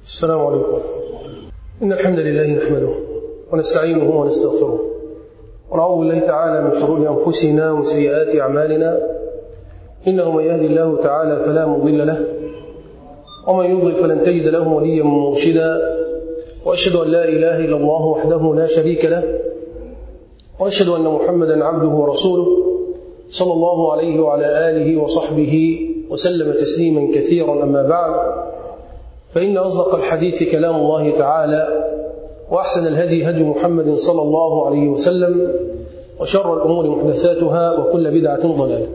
السلام عليكم إن الحمد لله نحمده ونستعينه ونستغفره ونعوذ بالله تعالى من شرور أنفسنا ومن سيئات أعمالنا إنه من يهدي الله تعالى فلا مضل له ومن يضلل فلن تجد له وليا مرشدا وأشهد أن لا إله إلا الله وحده لا شريك له وأشهد أن محمدا عبده ورسوله صلى الله عليه وعلى آله وصحبه وسلم تسليما كثيرا أما بعد فإن أصدق الحديث كلام الله تعالى وأحسن الهدي هدي محمد صلى الله عليه وسلم وشر الأمور محدثاتها وكل بدعة ضلالة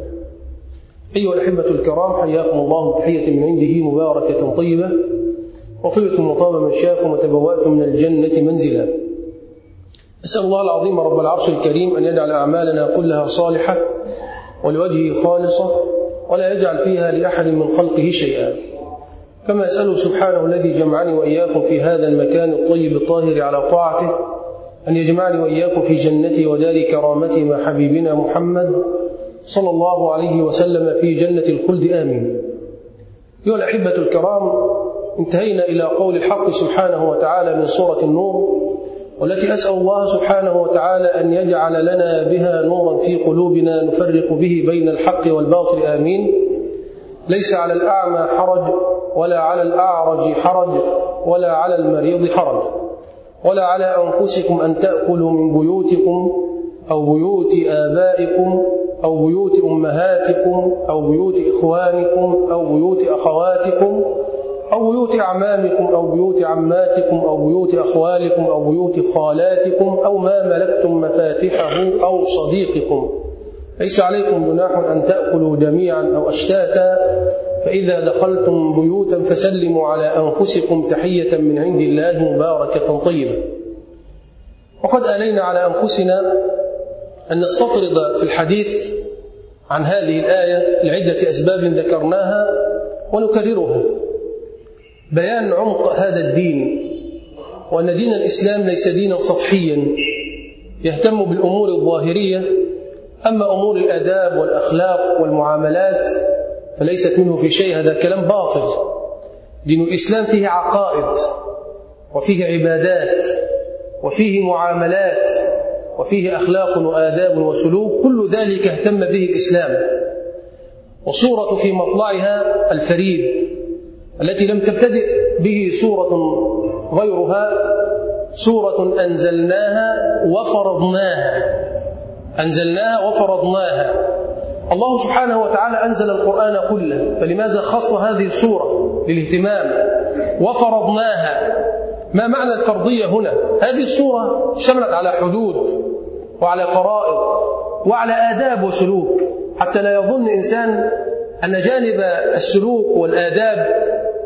أيها الأحبة الكرام حياكم الله تحية من عنده مباركة طيبة وطيبة وطاب مشاكم وتبوأتم من الجنة منزلا أسأل الله العظيم رب العرش الكريم أن يجعل أعمالنا كلها صالحة ولوجهه خالصة ولا يجعل فيها لأحد من خلقه شيئا كما أسأله سبحانه الذي جمعني وإياكم في هذا المكان الطيب الطاهر على طاعته أن يجمعني وإياكم في جنته ودار كرامته مع حبيبنا محمد صلى الله عليه وسلم في جنة الخلد آمين أيها الأحبة الكرام انتهينا إلى قول الحق سبحانه وتعالى من سورة النور والتي أسأل الله سبحانه وتعالى أن يجعل لنا بها نورا في قلوبنا نفرق به بين الحق والباطل آمين ليس على الأعمى حرج ولا على الأعرج حرج ولا على المريض حرج ولا على أنفسكم أن تأكلوا من بيوتكم أو بيوت آبائكم أو بيوت أمهاتكم أو بيوت إخوانكم أو بيوت أخواتكم أو بيوت أعمامكم أو بيوت عماتكم أو بيوت أخوالكم أو بيوت خالاتكم أو ما ملكتم مفاتحه أو صديقكم ليس عليكم جناح أن تأكلوا جميعا أو أشتاتا فإذا دخلتم بيوتا فسلموا على أنفسكم تحية من عند الله مباركة طيبة وقد آلينا على أنفسنا أن نستطرد في الحديث عن هذه الآية لعدة أسباب ذكرناها ونكررها بيان عمق هذا الدين وأن دين الإسلام ليس دينا سطحيا يهتم بالأمور الظاهرية أما أمور الآداب والأخلاق والمعاملات فليست منه في شيء هذا كلام باطل دين الإسلام فيه عقائد وفيه عبادات وفيه معاملات وفيه أخلاق وآداب وسلوك كل ذلك اهتم به الإسلام وصورة في مطلعها الفريد التي لم تبتدئ به سورة غيرها سورة أنزلناها وفرضناها أنزلناها وفرضناها الله سبحانه وتعالى أنزل القرآن كله فلماذا خص هذه السورة للاهتمام وفرضناها ما معنى الفرضية هنا هذه السورة اشتملت على حدود وعلى فرائض وعلى آداب وسلوك حتى لا يظن إنسان أن جانب السلوك والآداب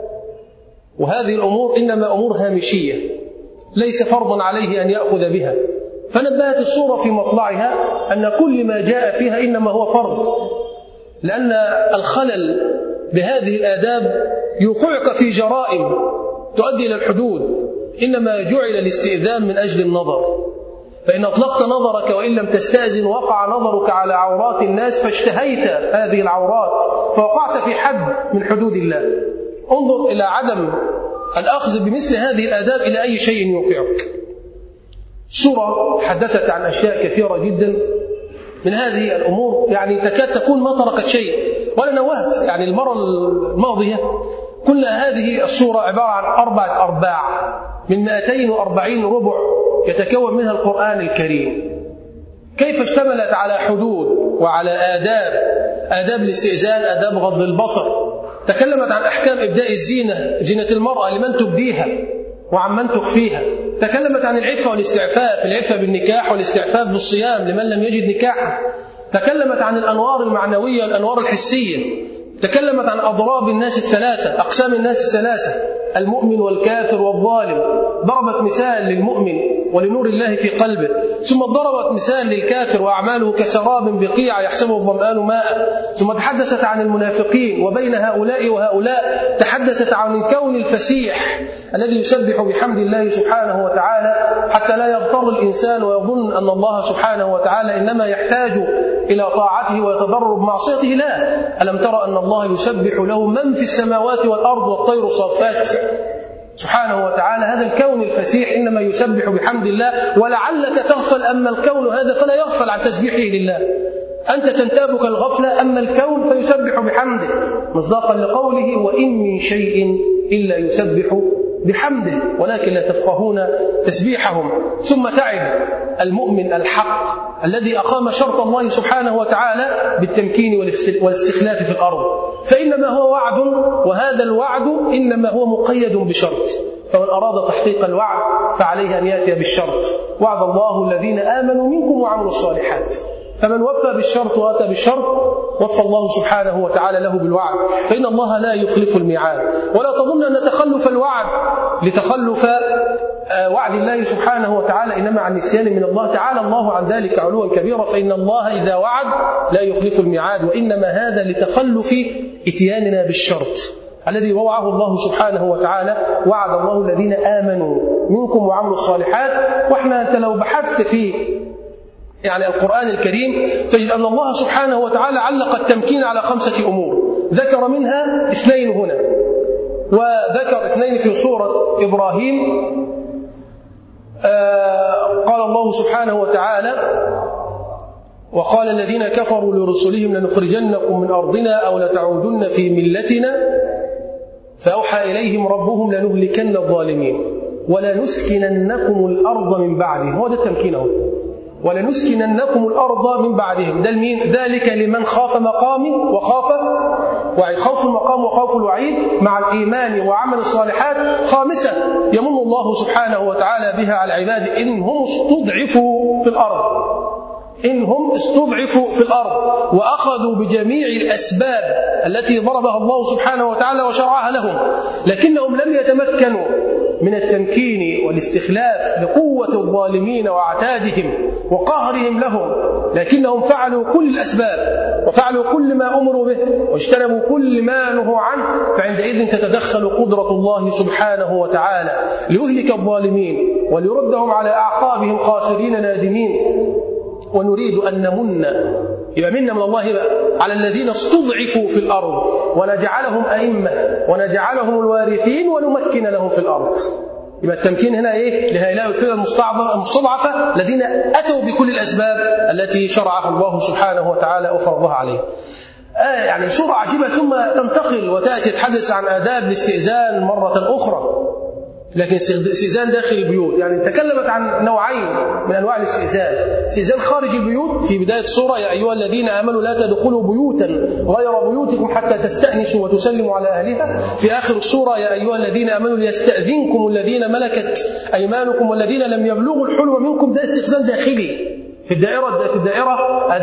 وهذه الأمور إنما أمور هامشية ليس فرضا عليه أن يأخذ بها فنبهت الصورة في مطلعها أن كل ما جاء فيها إنما هو فرض لأن الخلل بهذه الآداب يوقعك في جرائم تؤدي إلى الحدود إنما جعل الاستئذان من أجل النظر فإن أطلقت نظرك وإن لم تستأذن وقع نظرك على عورات الناس فاشتهيت هذه العورات فوقعت في حد من حدود الله انظر إلى عدم الأخذ بمثل هذه الآداب إلى أي شيء يوقعك سورة تحدثت عن أشياء كثيرة جدا من هذه الأمور يعني تكاد تكون ما تركت شيء وأنا نوهت يعني المرة الماضية قلنا هذه السورة عبارة عن أربعة أرباع من 240 ربع يتكون منها القرآن الكريم كيف اشتملت على حدود وعلى آداب آداب الاستئذان آداب غض البصر تكلمت عن أحكام إبداء الزينة زينة المرأة لمن تبديها وعن من تخفيها تكلمت عن العفة والاستعفاف العفة بالنكاح والاستعفاف بالصيام لمن لم يجد نكاحا تكلمت عن الأنوار المعنوية والأنوار الحسية تكلمت عن أضراب الناس الثلاثة أقسام الناس الثلاثة المؤمن والكافر والظالم ضربت مثال للمؤمن ولنور الله في قلبه ثم ضربت مثال للكافر وأعماله كسراب بقيع يحسبه الظمآن ماء ثم تحدثت عن المنافقين وبين هؤلاء وهؤلاء تحدثت عن الكون الفسيح الذي يسبح بحمد الله سبحانه وتعالى حتى لا يغتر الإنسان ويظن أن الله سبحانه وتعالى إنما يحتاج إلى طاعته ويتضرر بمعصيته لا ألم ترى أن الله يسبح له من في السماوات والأرض والطير صافات سبحانه وتعالى هذا الكون الفسيح إنما يسبح بحمد الله ولعلك تغفل أما الكون هذا فلا يغفل عن تسبيحه لله أنت تنتابك الغفلة أما الكون فيسبح بحمده مصداقا لقوله وإن من شيء إلا يسبح بحمده ولكن لا تفقهون تسبيحهم ثم تعب المؤمن الحق الذي أقام شرط الله سبحانه وتعالى بالتمكين والاستخلاف في الأرض فإنما هو وعد وهذا الوعد إنما هو مقيد بشرط فمن أراد تحقيق الوعد فعليه أن يأتي بالشرط وعد الله الذين آمنوا منكم وعملوا الصالحات فمن وفى بالشرط واتى بالشرط وفى الله سبحانه وتعالى له بالوعد فان الله لا يخلف الميعاد ولا تظن ان تخلف الوعد لتخلف وعد الله سبحانه وتعالى انما عن نسيان من الله تعالى الله عن ذلك علوا كبيرا فان الله اذا وعد لا يخلف الميعاد وانما هذا لتخلف اتياننا بالشرط الذي وضعه الله سبحانه وتعالى وعد الله الذين امنوا منكم وعملوا الصالحات واحنا انت لو بحثت في يعني القرآن الكريم تجد أن الله سبحانه وتعالى علق التمكين على خمسة أمور ذكر منها اثنين هنا وذكر اثنين في سورة إبراهيم آه قال الله سبحانه وتعالى وقال الذين كفروا لرسلهم لنخرجنكم من أرضنا أو لتعودن في ملتنا فأوحى إليهم ربهم لنهلكن الظالمين ولنسكننكم الأرض من بعدهم هو ده التمكين هو ولنسكننكم الأرض من بعدهم ده المين ذلك لمن خاف مقامي وخاف وعيد خوف المقام وخوف الوعيد مع الإيمان وعمل الصالحات خامسا يمن الله سبحانه وتعالى بها على العباد إن هم استضعفوا في الأرض إن هم استضعفوا في الأرض وأخذوا بجميع الأسباب التي ضربها الله سبحانه وتعالى وشرعها لهم لكنهم لم يتمكنوا من التمكين والاستخلاف لقوة الظالمين وعتادهم وقهرهم لهم لكنهم فعلوا كل الأسباب وفعلوا كل ما أمروا به واجتنبوا كل ما نهوا عنه فعندئذ تتدخل قدرة الله سبحانه وتعالى ليهلك الظالمين وليردهم على أعقابهم خاسرين نادمين ونريد أن نمن يبقى منا من الله بقى على الذين استضعفوا في الأرض ونجعلهم أئمة ونجعلهم الوارثين ونمكن لهم في الأرض يبقى التمكين هنا ايه لهؤلاء الفئه المستضعفه الذين اتوا بكل الاسباب التي شرعها الله سبحانه وتعالى وفرضها عليه. آه يعني سوره عجيبه ثم تنتقل وتاتي تحدث عن اداب الاستئذان مره اخرى. لكن استئذان داخل البيوت يعني تكلمت عن نوعين من انواع الاستئذان استئذان خارج البيوت في بدايه السوره يا ايها الذين امنوا لا تدخلوا بيوتا غير بيوتكم حتى تستانسوا وتسلموا على اهلها في اخر السوره يا ايها الذين امنوا ليستاذنكم الذين ملكت ايمانكم والذين لم يبلغوا الحلم منكم ده استئذان داخلي في الدائرة في الدائرة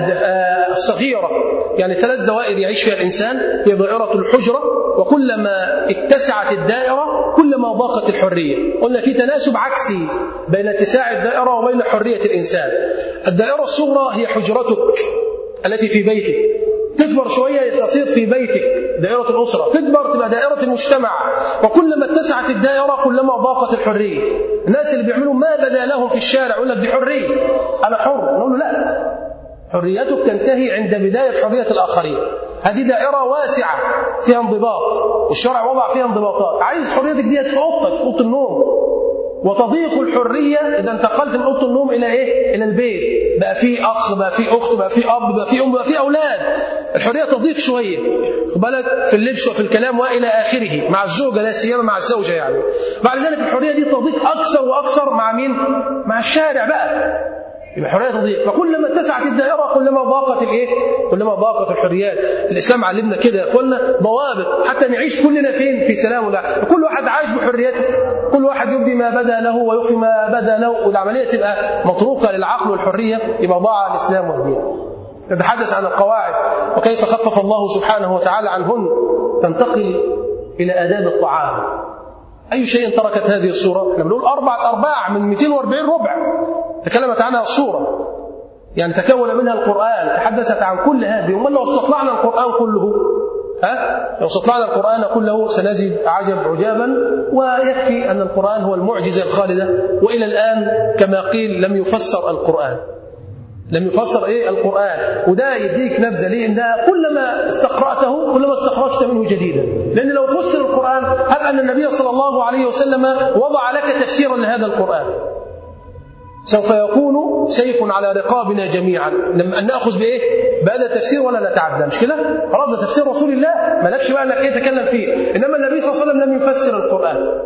الصغيرة يعني ثلاث دوائر يعيش فيها الإنسان هي دائرة الحجرة وكلما اتسعت الدائرة كلما ضاقت الحرية قلنا في تناسب عكسي بين اتساع الدائرة وبين حرية الإنسان الدائرة الصغرى هي حجرتك التي في بيتك تكبر شوية تصير في بيتك دائرة الأسرة تكبر تبقى دائرة المجتمع وكلما اتسعت الدائرة كلما ضاقت الحرية الناس اللي بيعملوا ما بدا لهم في الشارع يقول لك دي حرية أنا حر نقول له لا حريتك تنتهي عند بداية حرية الآخرين هذه دائرة واسعة فيها انضباط والشرع وضع فيها انضباطات عايز حريتك دي في أوضتك أوضة النوم وتضيق الحرية إذا انتقلت من أوضة النوم إلى إيه؟ إلى البيت بقى في أخ بقى في أخت بقى في أب بقى في أم بقى في أولاد الحرية تضيق شوية خد بالك في اللبس وفي الكلام وإلى آخره مع الزوجة لا سيما مع الزوجة يعني بعد ذلك الحرية دي تضيق أكثر وأكثر مع مين؟ مع الشارع بقى يبقى الحريه تضيق فكلما اتسعت الدائره كلما ضاقت الايه؟ كلما ضاقت الحريات الاسلام علمنا كده يا اخوانا ضوابط حتى نعيش كلنا فين في سلام ولا كل واحد عايش بحريته كل واحد يبدي ما بدا له ويخفي ما بدا له والعمليه تبقى مطروقه للعقل والحريه يبقى ضاع الاسلام والدين نتحدث عن القواعد وكيف خفف الله سبحانه وتعالى عنهن تنتقل الى اداب الطعام أي شيء تركت هذه الصورة؟ احنا بنقول أربع أرباع من 240 ربع تكلمت عنها الصورة يعني تكون منها القرآن تحدثت عن كل هذه ومن لو استطلعنا القرآن كله ها لو استطلعنا القرآن كله سنجد عجب عجابا ويكفي أن القرآن هو المعجزة الخالدة وإلى الآن كما قيل لم يفسر القرآن لم يفسر ايه القرآن وده يديك نبذة ليه ان ده كلما استقرأته كلما استخرجت منه جديدا لأن لو فسر القرآن هب أن النبي صلى الله عليه وسلم وضع لك تفسيرا لهذا القرآن سوف يكون سيف على رقابنا جميعا لما أن نأخذ بإيه؟ بهذا التفسير ولا نتعدى مش كده؟ خلاص ده تفسير رسول الله مالكش بقى أنك إيه تتكلم فيه إنما النبي صلى الله عليه وسلم لم يفسر القرآن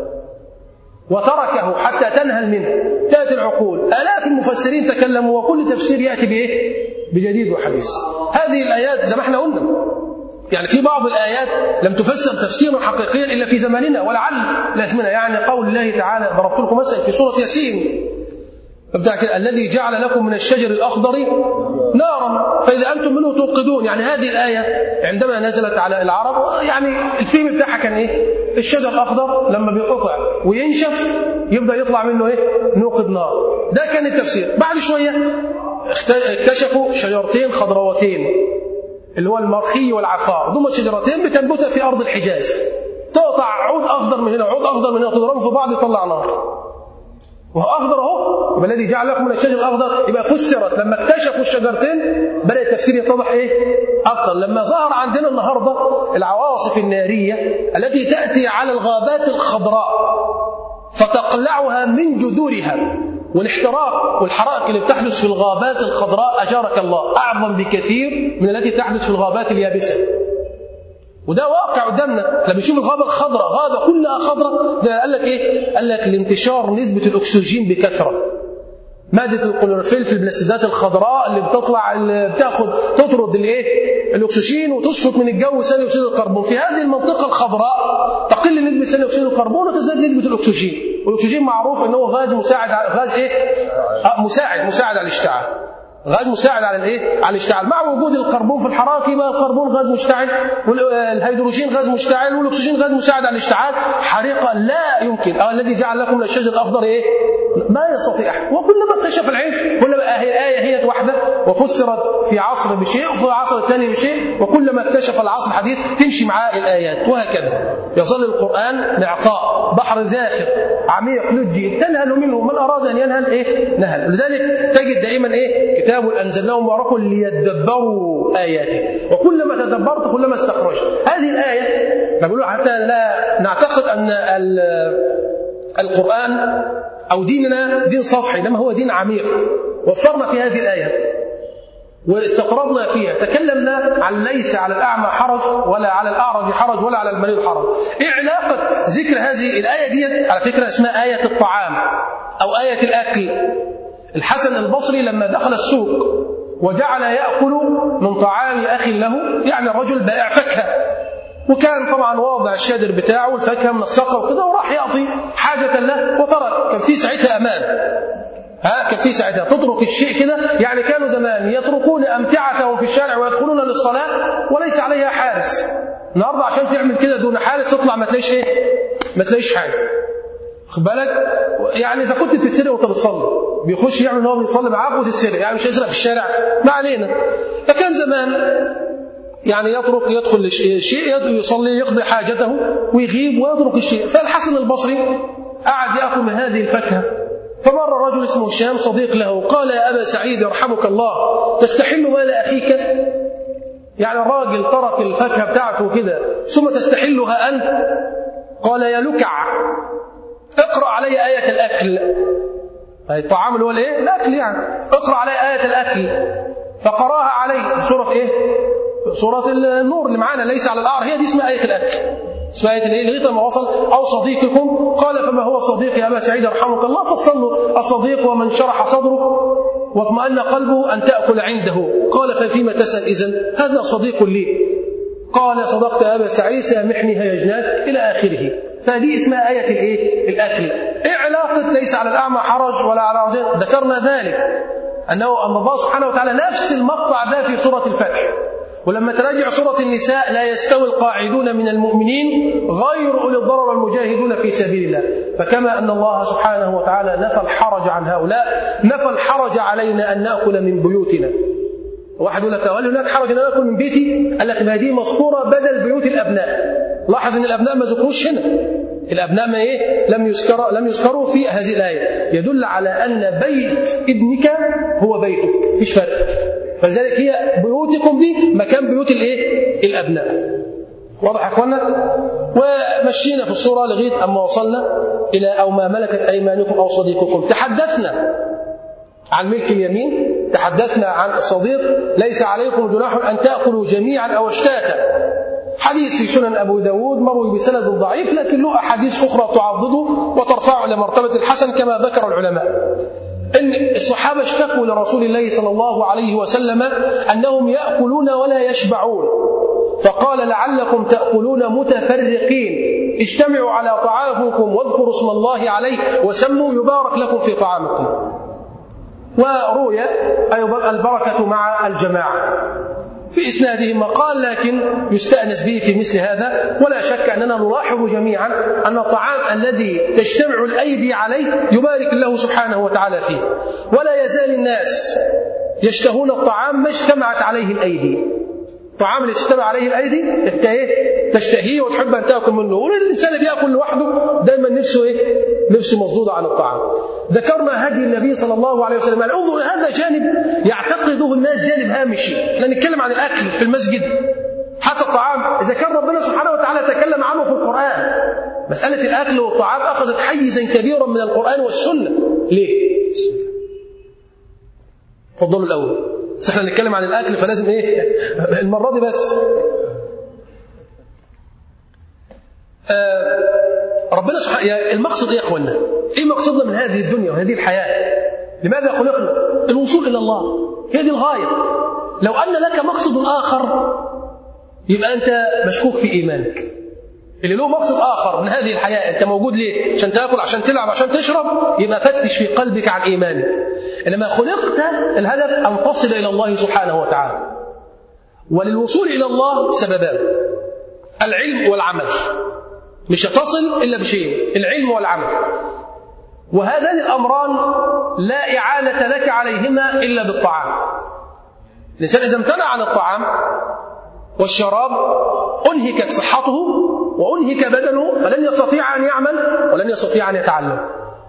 وتركه حتى تنهل منه تأتي العقول آلاف المفسرين تكلموا وكل تفسير يأتي بإيه؟ بجديد وحديث هذه الآيات زي ما احنا قلنا يعني في بعض الآيات لم تفسر تفسيرا حقيقيا إلا في زماننا ولعل لازمنا يعني قول الله تعالى ضربت لكم مثلا في سورة ياسين بتاع الذي جعل لكم من الشجر الأخضر نارا فإذا أنتم منه توقدون يعني هذه الآية عندما نزلت على العرب يعني الفيلم بتاعها كان إيه الشجر الأخضر لما بيقطع وينشف يبدأ يطلع منه إيه نوقد نار ده كان التفسير بعد شوية اكتشفوا شجرتين خضروتين اللي هو المرخي والعفار دول شجرتين بتنبت في أرض الحجاز تقطع عود أخضر من هنا عود أخضر من هنا تضربه في بعض يطلع نار وهو اخضر اهو يبقى الذي جعل لكم من الشجر الاخضر يبقى فسرت لما اكتشفوا الشجرتين بدا التفسير يتضح ايه اكثر لما ظهر عندنا النهارده العواصف الناريه التي تاتي على الغابات الخضراء فتقلعها من جذورها والاحتراق والحرائق اللي بتحدث في الغابات الخضراء اجارك الله اعظم بكثير من التي تحدث في الغابات اليابسه وده واقع قدامنا لما نشوف الغابه الخضراء غابه كلها خضراء ده قال لك ايه قال لك لانتشار نسبه الاكسجين بكثره مادة الكلوروفيل في البلاستيدات الخضراء اللي بتطلع اللي بتاخد تطرد الايه؟ الاكسجين وتشفط من الجو ثاني اكسيد الكربون، في هذه المنطقة الخضراء تقل نسبة ثاني اكسيد الكربون وتزداد نسبة الاكسجين، والاكسجين معروف ان هو غاز مساعد غاز ايه؟ آه مساعد مساعد على الاشتعال. غاز مساعد على الايه؟ على الاشتعال، مع وجود الكربون في الحراره يبقى الكربون غاز مشتعل والهيدروجين غاز مشتعل والاكسجين غاز مساعد على الاشتعال، حريقه لا يمكن أو الذي جعل لكم من الشجر الاخضر ايه؟ ما يستطيع وكلما اكتشف العلم كلما هي الايه هي واحده وفسرت في عصر بشيء وفي العصر الثاني بشيء وكلما اكتشف العصر الحديث تمشي معاه الايات وهكذا يظل القران معطاء بحر ذاخر عميق لجي تنهل منه من اراد ان ينهل ايه؟ نهل ولذلك تجد دائما ايه؟ كتاب انزلناه مبارك ليدبروا اياته وكلما تدبرت كلما استخرجت هذه الايه بقول حتى لا نعتقد ان القران أو ديننا دين سطحي إنما هو دين عميق وفرنا في هذه الآية واستقرضنا فيها تكلمنا عن ليس على الأعمى حرج ولا على الأعرج حرج ولا على المريض حرج إيه علاقة ذكر هذه الآية دي على فكرة اسمها آية الطعام أو آية الأكل الحسن البصري لما دخل السوق وجعل يأكل من طعام أخي له يعني الرجل بائع فاكهة وكان طبعا واضع الشادر بتاعه والفاكهه من الساقه وكده وراح يعطي حاجه له وترك كان في ساعتها امان ها كان في ساعتها تترك الشيء كده يعني كانوا زمان يتركون امتعتهم في الشارع ويدخلون للصلاه وليس عليها حارس النهارده عشان تعمل كده دون حارس تطلع ما تلاقيش ايه؟ ما تلاقيش حاجه خد بالك يعني اذا كنت بتتسرق وانت بتصلي بيخش يعمل ان هو بيصلي معاك وتتسرق يعني مش هيسرق في الشارع ما علينا فكان زمان يعني يترك يدخل الشيء يصلي يقضي حاجته ويغيب ويترك الشيء فالحسن البصري قعد ياكل من هذه الفاكهه فمر رجل اسمه هشام صديق له قال يا ابا سعيد يرحمك الله تستحل مال اخيك يعني الراجل ترك الفاكهه بتاعته كده ثم تستحلها انت قال يا لكع اقرا علي ايه الاكل أي الطعام اللي هو الايه؟ الاكل يعني اقرا علي ايه الاكل فقراها عليه سوره ايه؟ سورة النور اللي معانا ليس على الأعر هي دي اسمها آية الأكل اسمها آية الإيه لغاية ما وصل أو صديقكم قال فما هو الصديق يا أبا سعيد يرحمك الله فصل له الصديق ومن شرح صدره واطمأن قلبه أن تأكل عنده قال ففيما تسأل إذن هذا صديق لي قال صدقت يا أبا سعيد سامحني هيجناك إلى آخره فهذه اسمها آية الإيه؟ الأكل إيه علاقة ليس على الأعمى حرج ولا على الرجل ذكرنا ذلك أنه أن الله سبحانه وتعالى نفس المقطع ده في سورة الفتح ولما تراجع سورة النساء لا يستوي القاعدون من المؤمنين غير أولي الضرر والمجاهدون في سبيل الله فكما أن الله سبحانه وتعالى نفى الحرج عن هؤلاء نفى الحرج علينا أن نأكل من بيوتنا واحد يقول لك هل هناك حرج ان اكل من بيتي؟ قال لك ما دي مذكوره بدل بيوت الابناء. لاحظ ان الابناء ما ذكروش هنا. الأبناء ما إيه لم يذكر لم يذكروا في هذه الآية يدل على أن بيت ابنك هو بيتك مفيش فرق فلذلك هي بيوتكم دي مكان بيوت الإيه الأبناء واضح يا اخوانا ومشينا في الصوره لغايه اما وصلنا الى او ما ملكت ايمانكم او صديقكم تحدثنا عن ملك اليمين تحدثنا عن الصديق ليس عليكم جناح ان تاكلوا جميعا او اشتاتا حديث في سنن ابو داود مروي بسند ضعيف لكن له احاديث اخرى تعضده وترفعه الى مرتبه الحسن كما ذكر العلماء ان الصحابه اشتكوا لرسول الله صلى الله عليه وسلم انهم ياكلون ولا يشبعون فقال لعلكم تأكلون متفرقين اجتمعوا على طعامكم واذكروا اسم الله عليه وسموا يبارك لكم في طعامكم وروي أيضا البركة مع الجماعة في إسناده مقال لكن يستأنس به في مثل هذا ولا شك أننا نلاحظ جميعا أن الطعام الذي تجتمع الأيدي عليه يبارك الله سبحانه وتعالى فيه ولا يزال الناس يشتهون الطعام ما اجتمعت عليه الأيدي الطعام اللي تجتمع عليه الايدي انت ايه تشتهيه وتحب ان تاكل منه والانسان اللي بياكل لوحده دايما نفسه ايه نفسه مصدوده عن الطعام ذكرنا هدي النبي صلى الله عليه وسلم يعني انظر هذا جانب يعتقده الناس جانب هامشي احنا نتكلم عن الاكل في المسجد حتى الطعام اذا كان ربنا سبحانه وتعالى تكلم عنه في القران مساله الاكل والطعام اخذت حيزا كبيرا من القران والسنه ليه تفضلوا الاول بس احنا نتكلم عن الاكل فلازم ايه المره دي بس آه ربنا سبحانه يعني المقصد ايه يا اخوانا ايه مقصدنا من هذه الدنيا وهذه الحياه لماذا خلقنا الوصول الى الله هي دي الغايه لو ان لك مقصد اخر يبقى انت مشكوك في ايمانك اللي له مقصد اخر من هذه الحياه انت موجود ليه عشان تاكل عشان تلعب عشان تشرب يبقى فتش في قلبك عن ايمانك انما خلقت الهدف ان تصل الى الله سبحانه وتعالى وللوصول الى الله سببان العلم والعمل مش هتصل الا بشيء العلم والعمل وهذان الامران لا اعانه لك عليهما الا بالطعام الانسان اذا امتنع عن الطعام والشراب انهكت صحته وانهك بدنه فلن يستطيع ان يعمل ولن يستطيع ان يتعلم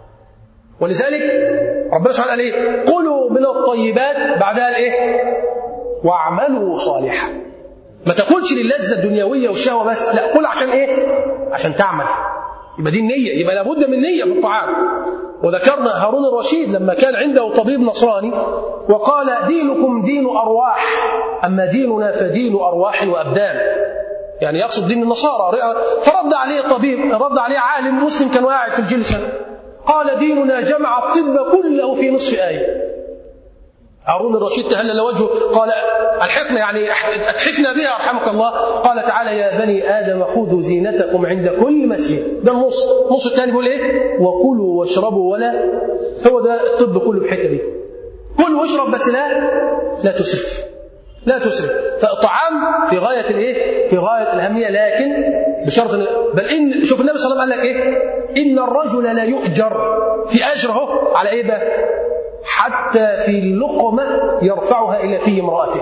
ولذلك ربنا سبحانه قال ايه كلوا من الطيبات بعدها الايه واعملوا صالحا ما تاكلش للذه الدنيويه والشهوه بس لا كل عشان ايه عشان تعمل يبقى دي النيه يبقى لابد من نيه في الطعام وذكرنا هارون الرشيد لما كان عنده طبيب نصراني وقال دينكم دين ارواح اما ديننا فدين ارواح وابدان يعني يقصد دين النصارى فرد عليه طبيب رد عليه عالم مسلم كان قاعد في الجلسه قال ديننا جمع الطب كله في نصف آية هارون الرشيد تهلل وجهه قال الحقنا يعني اتحفنا بها رحمك الله قال تعالى يا بني ادم خذوا زينتكم عند كل مسجد ده النص النص الثاني بيقول ايه وكلوا واشربوا ولا هو ده الطب كله في الحته دي كل واشرب بس لا لا تسرف لا تسرف فالطعام في غايه الايه في غايه الاهميه لكن بشرط بل ان شوف النبي صلى الله عليه وسلم قال لك ايه ان الرجل لا يؤجر في اجره على ايه ده حتى في اللقمه يرفعها الى في امراته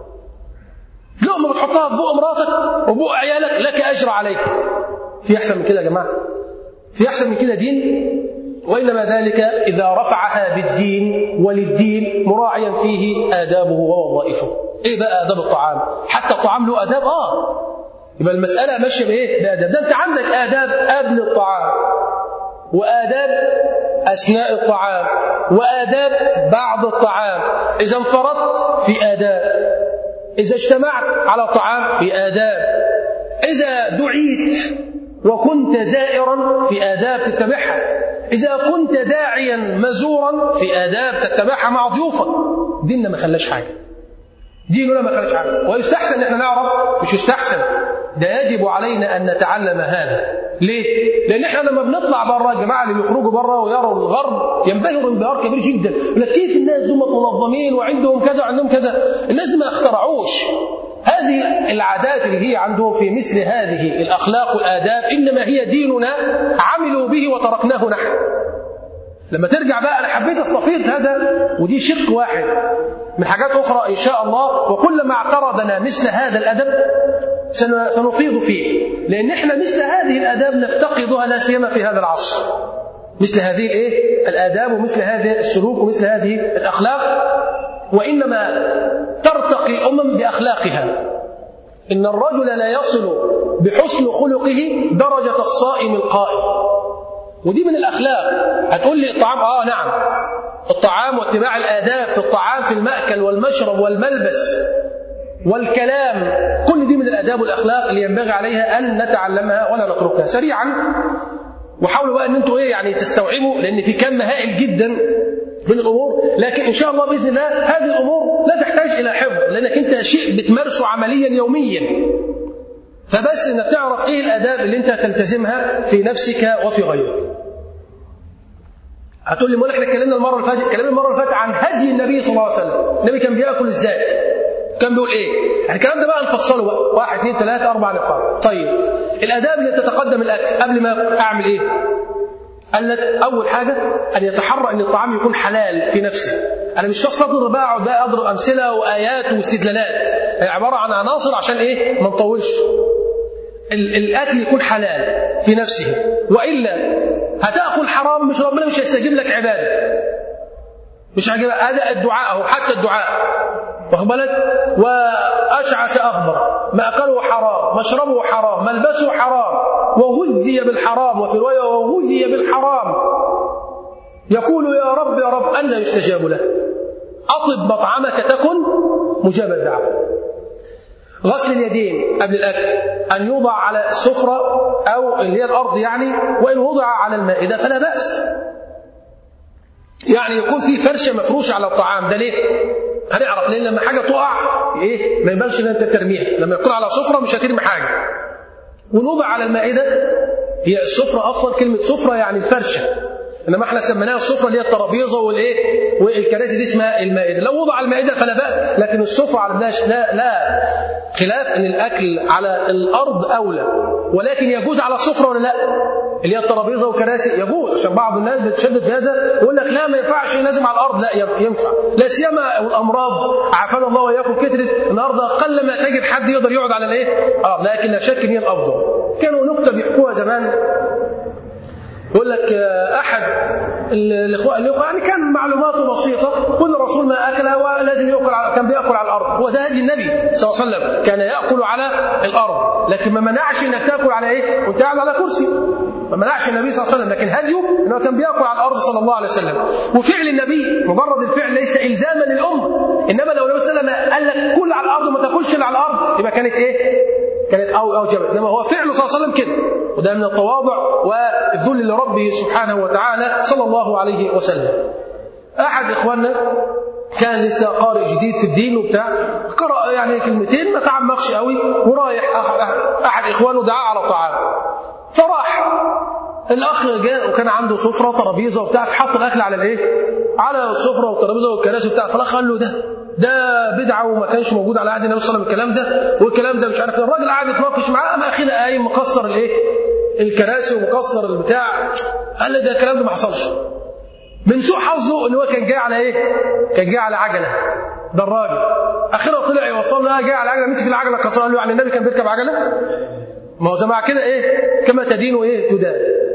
لقمه بتحطها في بوق مراتك وبوق عيالك لك اجر عليك في احسن من كده يا جماعه في احسن من كده دين وانما ذلك اذا رفعها بالدين وللدين مراعيا فيه ادابه ووظائفه ايه بقى اداب الطعام حتى الطعام له اداب اه يبقى المساله ماشيه بايه باداب ده انت عندك اداب قبل الطعام واداب اثناء الطعام واداب بعد الطعام اذا انفردت في اداب اذا اجتمعت على الطعام في اداب اذا دعيت وكنت زائرا في آداب تتبعها إذا كنت داعيا مزورا في آداب تتبعها مع ضيوفك ديننا ما خلاش حاجة ديننا ما خلاش حاجة ويستحسن ان احنا نعرف مش يستحسن ده يجب علينا أن نتعلم هذا ليه؟ لأن احنا لما بنطلع بره الجماعة اللي بيخرجوا بره ويروا الغرب ينبهروا انبهار كبير جدا يقول لك كيف الناس دول منظمين وعندهم كذا وعندهم كذا الناس دي ما اخترعوش هذه العادات اللي هي عندهم في مثل هذه الأخلاق والآداب إنما هي ديننا عملوا به وتركناه نحن لما ترجع بقى انا حبيت استفيض هذا ودي شق واحد من حاجات اخرى ان شاء الله وكلما اعترضنا مثل هذا الادب سنفيض فيه لان احنا مثل هذه الاداب نفتقدها لا سيما في هذا العصر مثل هذه الايه الاداب ومثل هذا السلوك ومثل هذه الاخلاق وانما ترتقي الامم باخلاقها ان الرجل لا يصل بحسن خلقه درجه الصائم القائم ودي من الاخلاق هتقول لي الطعام اه نعم الطعام واتباع الاداب في الطعام في الماكل والمشرب والملبس والكلام كل دي من الاداب والاخلاق اللي ينبغي عليها ان نتعلمها ولا نتركها سريعا وحاولوا بقى ان انتوا ايه يعني تستوعبوا لان في كم هائل جدا من الامور لكن ان شاء الله باذن الله هذه الامور لا تحتاج الى حفظ لانك انت شيء بتمارسه عمليا يوميا فبس انك تعرف ايه الاداب اللي انت تلتزمها في نفسك وفي غيرك هتقول لي ما احنا اتكلمنا المره اللي فاتت اتكلمنا المره اللي فاتت عن هدي النبي صلى الله عليه وسلم النبي كان بياكل ازاي كان بيقول ايه يعني الكلام ده بقى نفصله بقى واحد اثنين ثلاثه اربع نقاط طيب الاداب اللي تتقدم الاكل قبل ما اعمل ايه قال لك اول حاجه ان يتحرى ان الطعام يكون حلال في نفسه انا مش شخص اضرب بقى اقعد بقى اضرب امثله وايات واستدلالات هي عباره عن عناصر عشان ايه ما نطولش الاكل يكون حلال في نفسه والا هتاكل حرام مش ربنا مش هيستجيب لك عباده مش عجيب هذا الدعاء اهو حتى الدعاء واخد بالك واشعث اخبر ماكله حرام مشربه حرام ملبسه حرام وغذي بالحرام وفي روايه وغذي بالحرام يقول يا رب يا رب أن يستجاب له أطب مطعمك تكن مجاب الدعوة غسل اليدين قبل الأكل أن يوضع على السفرة أو اللي هي الأرض يعني وإن وضع على المائدة فلا بأس يعني يكون في فرشة مفروشة على الطعام ده ليه؟ هنعرف لأن لما حاجة تقع إيه ما يبانش إن أنت ترميها لما يكون على سفرة مش هترمي حاجة ونوضع على المائدة هي السفرة أصلا كلمة سفرة يعني الفرشة انما احنا سميناها السفره اللي هي الترابيزه والايه والكراسي دي اسمها المائده لو وضع المائده فلا باس لكن السفره على الناش لا لا خلاف ان الاكل على الارض اولى ولكن يجوز على السفره ولا لا اللي هي الترابيزه والكراسي يجوز عشان بعض الناس بتشدد في هذا يقول لك لا ما ينفعش لازم على الارض لا ينفع لا سيما الامراض عافانا الله واياكم كترت النهارده قل ما تجد حد يقدر يقعد على الايه اه لكن لا شك ان هي الافضل كانوا نكته بيحكوها زمان يقول لك احد الاخوه الاخوه يعني كان معلوماته بسيطه كل الرسول ما اكل ولازم ياكل كان بياكل على الارض هو ده هدي النبي صلى الله عليه وسلم كان ياكل على الارض لكن ما منعش انك تاكل على ايه وانت قاعد على كرسي ما منعش النبي صلى الله عليه وسلم لكن هديه انه كان بياكل على الارض صلى الله عليه وسلم وفعل النبي مجرد الفعل ليس الزاما للامه انما لو النبي صلى الله عليه وسلم قال لك كل على الارض وما تاكلش على الارض يبقى كانت ايه كانت او اوجبت انما هو فعله صلى الله عليه وسلم كده وده من التواضع والذل لربه سبحانه وتعالى صلى الله عليه وسلم احد اخواننا كان لسه قارئ جديد في الدين وبتاع قرأ يعني كلمتين ما تعمقش قوي ورايح احد اخوانه دعاه على طعام فراح الاخ جاء وكان عنده سفره ترابيزه وبتاع فحط الاكل على الايه؟ على السفره والترابيزه والكراسي وبتاع فالاخ قال له ده ده بدعه وما كانش موجود على عهد النبي صلى الله عليه وسلم الكلام ده والكلام ده مش عارف الراجل قاعد يتناقش معاه قام اخينا قايم مكسر الايه؟ الكراسي ومكسر البتاع قال لي ده الكلام ده ما حصلش من سوء حظه ان هو كان جاي على ايه؟ كان جاي على عجله ده الراجل اخيرا طلع يوصل له جاي على عجله مسك العجله كسرها قال له يعني النبي كان بيركب عجله؟ ما هو زي مع كده ايه؟ كما تدين وايه؟ تدان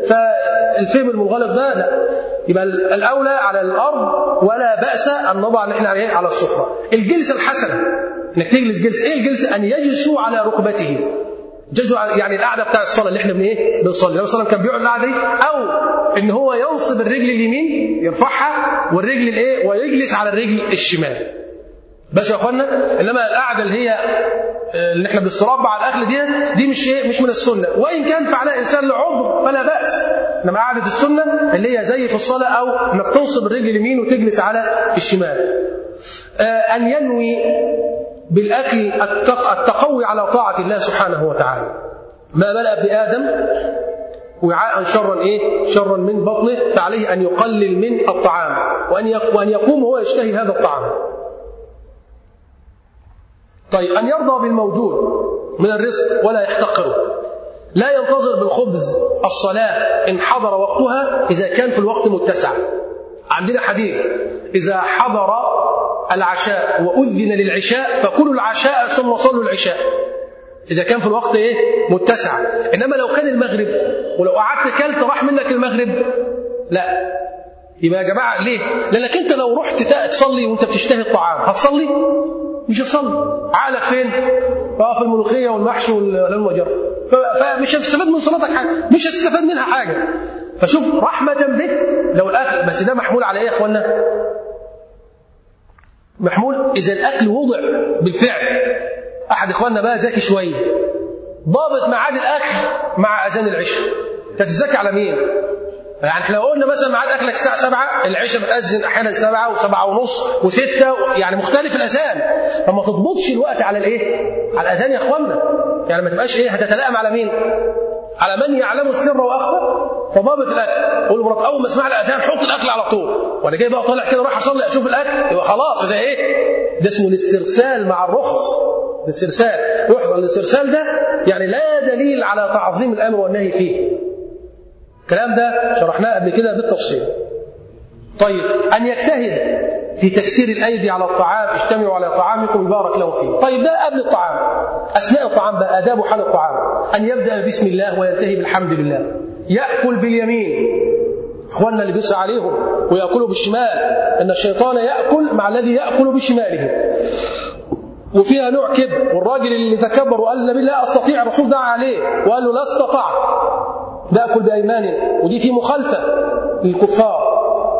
فالفهم المنغلق ده لا يبقى الاولى على الارض ولا باس ان نضع نحن عليه على السفره الجلسه الحسنه انك تجلس جلسه ايه الجلسه ان يجلسوا على ركبته جلسوا يعني القعده بتاع الصلاه اللي احنا بن ايه بنصلي النبي صلى الله عليه وسلم كان بيقعد القعده دي او ان هو ينصب الرجل اليمين يرفعها والرجل الايه ويجلس على الرجل الشمال بس يا اخوانا انما القعده اللي هي اللي احنا بنستربع على الاكل دي دي مش ايه مش من السنه وان كان فعلها انسان لعذر فلا باس انما قعده السنه اللي هي زي في الصلاه او انك تنصب الرجل اليمين وتجلس على الشمال ان ينوي بالاكل التقوي على طاعه الله سبحانه وتعالى ما ملا ابن ادم وعاء شرا ايه شرا من بطنه فعليه ان يقلل من الطعام وان وان يقوم هو يشتهي هذا الطعام طيب أن يرضى بالموجود من الرزق ولا يحتقره لا ينتظر بالخبز الصلاة إن حضر وقتها إذا كان في الوقت متسع عندنا حديث إذا حضر العشاء وأذن للعشاء فكلوا العشاء ثم صلوا العشاء إذا كان في الوقت إيه متسع إنما لو كان المغرب ولو قعدت كلت راح منك المغرب لا يبقى يا جماعة ليه؟ لأنك أنت لو رحت تصلي وأنت بتشتهي الطعام هتصلي؟ مش هتصلي عقلك فين؟ بقى في الملوخية والمحشي والمجر فمش هتستفاد من صلاتك حاجة مش هتستفاد منها حاجة فشوف رحمة بك لو الأكل بس ده محمول على إيه يا إخوانا؟ محمول إذا الأكل وضع بالفعل أحد إخواننا بقى ذكي شوية ضابط ميعاد الأكل مع أذان العشاء تتزكى على مين؟ يعني احنا لو قلنا مثلا ميعاد اكلك الساعه 7 العشاء بتاذن احيانا 7 و7 ونص و6 يعني مختلف الاذان فما تضبطش الوقت على الايه؟ على الاذان يا اخوانا يعني ما تبقاش ايه هتتلائم على مين؟ على من يعلم السر واخفى فضابط الاكل قول مرات اول ما اسمع الاذان حط الاكل على طول وانا جاي بقى طالع كده راح اصلي اشوف الاكل يبقى خلاص زي ايه؟ ده اسمه الاسترسال مع الرخص الاسترسال يحصل الاسترسال ده يعني لا دليل على تعظيم الامر والنهي فيه الكلام ده شرحناه قبل كده بالتفصيل طيب أن يجتهد في تكسير الأيدي على الطعام اجتمعوا على طعامكم يبارك له فيه طيب ده قبل الطعام أثناء الطعام بقى آداب حال الطعام أن يبدأ بسم الله وينتهي بالحمد لله يأكل باليمين إخواننا اللي بيسعى عليهم ويأكلوا بالشمال أن الشيطان يأكل مع الذي يأكل بشماله وفيها نوع كبر والراجل اللي تكبر وقال النبي لا أستطيع الرسول دعا عليه وقال له لا استطاع ناكل بايماننا ودي في مخالفه للكفار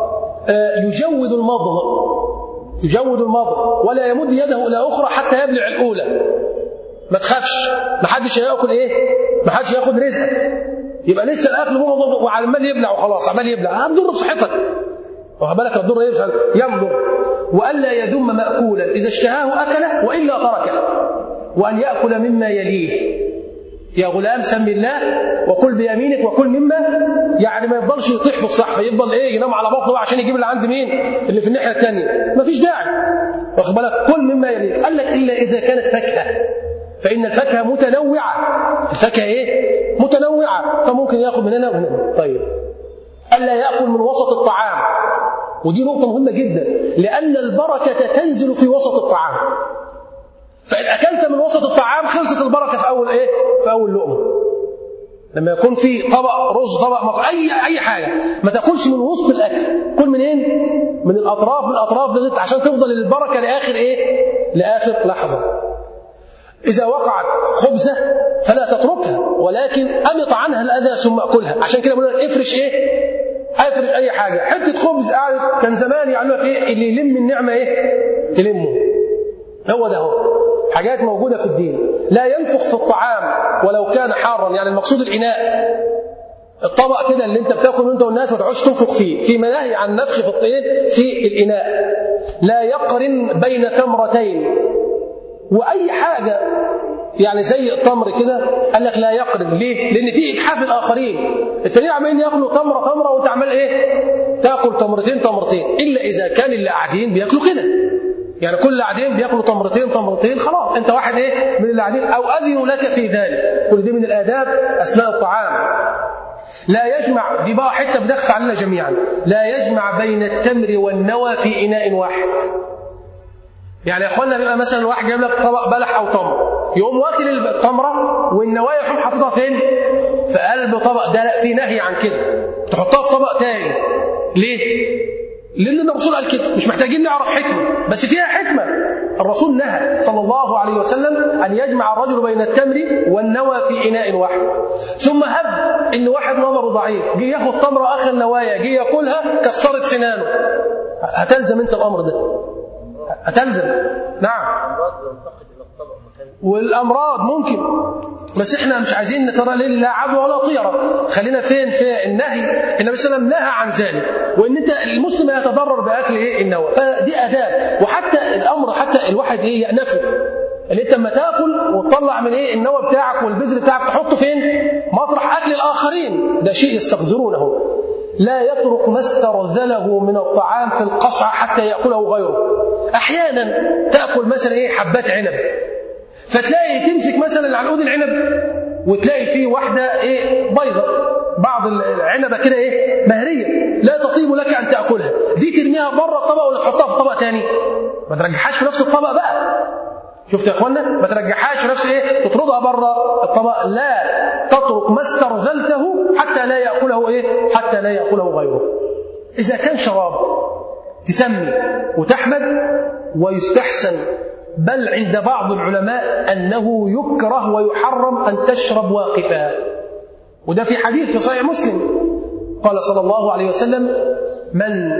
يجود المضغ يجود المضغ ولا يمد يده الى اخرى حتى يبلع الاولى ما تخافش ما حدش هياكل ايه ما حدش ياخد رزقك يبقى لسه الاكل هو وعمال يبلع وخلاص عمال يبلع هتضر بصحتك واخد بالك هتضر ايه يمضغ والا يذم ماكولا اذا اشتهاه اكله والا تركه وان ياكل مما يليه يا غلام سم الله وكل بيمينك وكل مما يعني ما يفضلش يطيح في الصحفه يفضل ايه ينام على بطنه عشان يجيب اللي عند مين اللي في الناحيه الثانيه ما فيش داعي واخد بالك كل مما يليك قال لك الا اذا كانت فاكهه فان الفاكهه متنوعه الفاكهه ايه متنوعه فممكن ياخذ من هنا ومن هنا طيب الا ياكل من وسط الطعام ودي نقطه مهمه جدا لان البركه تنزل في وسط الطعام فإن أكلت من وسط الطعام خلصت البركة في أول إيه؟ في أول لقمة. لما يكون في طبق رز طبق مط... أي أي حاجة ما تاكلش من وسط الأكل، كل منين؟ من الأطراف من الأطراف لغاية عشان تفضل البركة لآخر إيه؟ لآخر لحظة. إذا وقعت خبزة فلا تتركها ولكن أمط عنها الأذى ثم أكلها، عشان كده بقول افرش إيه؟ افرش أي حاجة، حتة خبز قاعد كان زمان يعملوا لك إيه؟ اللي يلم النعمة إيه؟ تلمه. هو ده هو. حاجات موجودة في الدين لا ينفخ في الطعام ولو كان حارا يعني المقصود الإناء الطبق كده اللي انت بتاكل انت والناس ما تقعدش تنفخ فيه في مناهي عن نفخ في الطين في الإناء لا يقرن بين تمرتين وأي حاجة يعني زي التمر كده قال لك لا يقرن ليه؟ لأن في إجحاف للآخرين التانيين عمالين ياكلوا تمرة تمرة وأنت عمال إيه؟ تاكل تمرتين تمرتين إلا إذا كان اللي قاعدين بياكلوا كده يعني كل اللي قاعدين بياكلوا تمرتين تمرتين خلاص انت واحد ايه من اللي قاعدين او اذنوا لك في ذلك كل دي من الاداب اثناء الطعام لا يجمع دي بقى حته بدخل علينا جميعا لا يجمع بين التمر والنوى في اناء واحد يعني يا اخوانا بيبقى مثلا الواحد جايب لك طبق بلح او تمر يقوم واكل التمره والنوايا يقوم حاططها فين؟ في قلب طبق ده لا في نهي عن كده تحطها في طبق تاني ليه؟ لأن الرسول قال كده مش محتاجين نعرف حكمة بس فيها حكمة الرسول نهى صلى الله عليه وسلم أن يجمع الرجل بين التمر والنوى في إناء واحد ثم هب إن واحد نظره ضعيف جه ياخد تمرة آخر النوايا جه ياكلها كسرت سنانه هتلزم أنت الأمر ده هتلزم نعم والامراض ممكن بس احنا مش عايزين نترى لا عدوى ولا طيره خلينا فين في النهي النبي صلى الله عليه وسلم نهى عن ذلك وان انت المسلم يتضرر باكل ايه النوى فدي اداب وحتى الامر حتى الواحد ايه يأنفه اللي انت لما تاكل وتطلع من ايه النوى بتاعك والبذر بتاعك تحطه فين مطرح اكل الاخرين ده شيء يستقذرونه لا يترك ما استرذله من الطعام في القصعة حتى يأكله غيره أحيانا تأكل مثلا إيه حبات عنب فتلاقي تمسك مثلا عنقود العنب وتلاقي فيه واحدة إيه بيضة بعض العنبة كده إيه مهرية لا تطيب لك أن تأكلها دي طبق تاني ما ترجعهاش في نفس الطبق بقى شفت يا اخوانا ما ترجعهاش في نفس ايه تطردها بره الطبق لا تترك ما استرذلته حتى لا ياكله ايه حتى لا ياكله غيره اذا كان شراب تسمي وتحمد ويستحسن بل عند بعض العلماء انه يكره ويحرم ان تشرب واقفا وده في حديث في صحيح مسلم قال صلى الله عليه وسلم من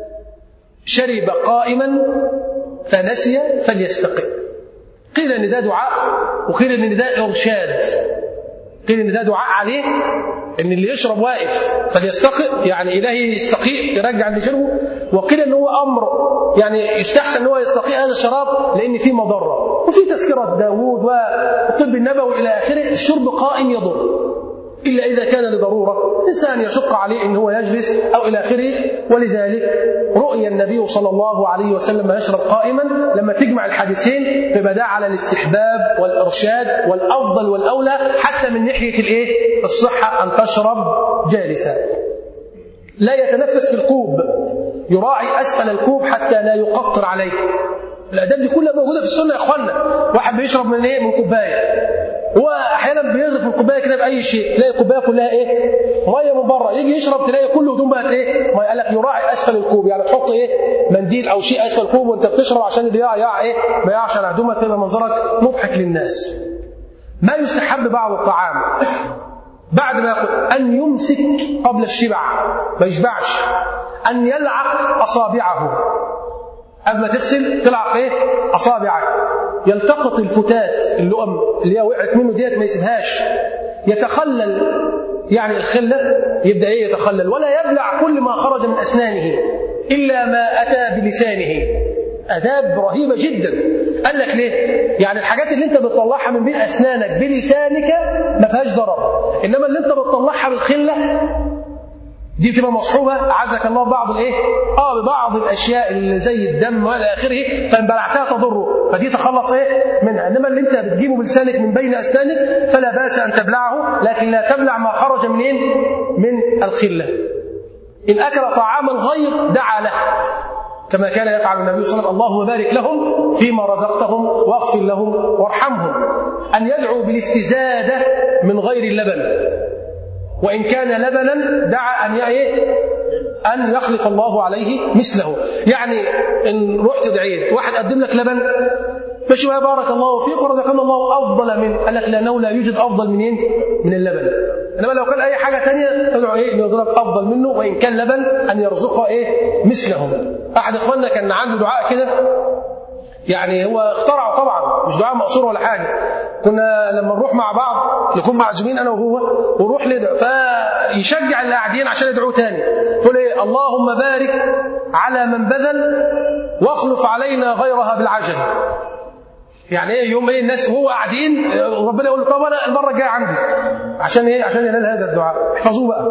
شرب قائما فنسي فليستقم قيل ان ده دعاء وقيل ان ده ارشاد قيل ان ده دعاء عليه ان اللي يشرب واقف فليستقي يعني الهي يستقيء يرجع اللي شربه وقيل ان هو امر يعني يستحسن ان هو يستقيء هذا الشراب لان فيه مضره وفي تذكره داوود والطب النبوي الى اخره الشرب قائم يضر إلا إذا كان لضرورة إنسان يشق عليه أن هو يجلس أو إلى آخره ولذلك رؤي النبي صلى الله عليه وسلم يشرب قائما لما تجمع الحديثين فبدا على الاستحباب والإرشاد والأفضل والأولى حتى من ناحية الإيه؟ الصحة أن تشرب جالسا لا يتنفس في الكوب يراعي أسفل الكوب حتى لا يقطر عليه الآداب دي كلها موجودة في السنة يا إخوانا واحد بيشرب من إيه؟ من كوباية هو احيانا بيغرف الكوبايه كده باي شيء تلاقي الكوبايه كلها ايه ميه من بره يجي يشرب تلاقي كل هدوم بقت ايه ما قال لك يراعي اسفل الكوب يعني تحط ايه منديل او شيء اسفل الكوب وانت بتشرب عشان اللي يقع يقع ايه ما يقعش على هدومك فيبقى منظرك مضحك للناس ما يستحب بعض الطعام بعد ما يقول أن يمسك قبل الشبع ما يشبعش أن يلعق أصابعه قبل ما تغسل تلعق إيه أصابعك يلتقط الفتات اللؤم اللي هي وقعت منه ديت ما يسيبهاش يتخلل يعني الخلة يبدأ إيه يتخلل ولا يبلع كل ما خرج من أسنانه إلا ما أتى بلسانه آداب رهيبة جدا قال لك ليه؟ يعني الحاجات اللي انت بتطلعها من بين أسنانك بلسانك ما فيهاش ضرر إنما اللي انت بتطلعها بالخلة دي بتبقى مصحوبه اعزك الله بعض الايه؟ اه ببعض الاشياء اللي زي الدم والى اخره فان بلعتها تضره فدي تخلص ايه؟ منها انما اللي انت بتجيبه بلسانك من بين اسنانك فلا باس ان تبلعه لكن لا تبلع ما خرج منين؟ من الخله. ان اكل طعاما غير دعا له كما كان يفعل النبي صلى الله عليه وسلم اللهم بارك لهم فيما رزقتهم واغفر لهم وارحمهم ان يدعو بالاستزاده من غير اللبن وإن كان لبنا دعا أن إيه؟ أن يخلق الله عليه مثله يعني إن رحت دعيت واحد قدم لك لبن ماشي بارك الله فيك ورزقنا الله أفضل من قال لك لأنه لا يوجد أفضل منين من اللبن إنما لو كان أي حاجة تانية ادعو إيه أن يرزقك أفضل منه وإن كان لبن أن يرزق إيه مثله أحد إخواننا كان عنده دعاء كده يعني هو اخترعه طبعا مش دعاء مقصور ولا حاجه كنا لما نروح مع بعض نكون معزومين انا وهو ونروح ندعو فيشجع اللي قاعدين عشان يدعوه تاني يقول ايه اللهم بارك على من بذل واخلف علينا غيرها بالعجل يعني ايه يوم ايه الناس وهو قاعدين ربنا يقول له طب انا المره الجايه عندي عشان ايه عشان ينال هذا الدعاء احفظوه بقى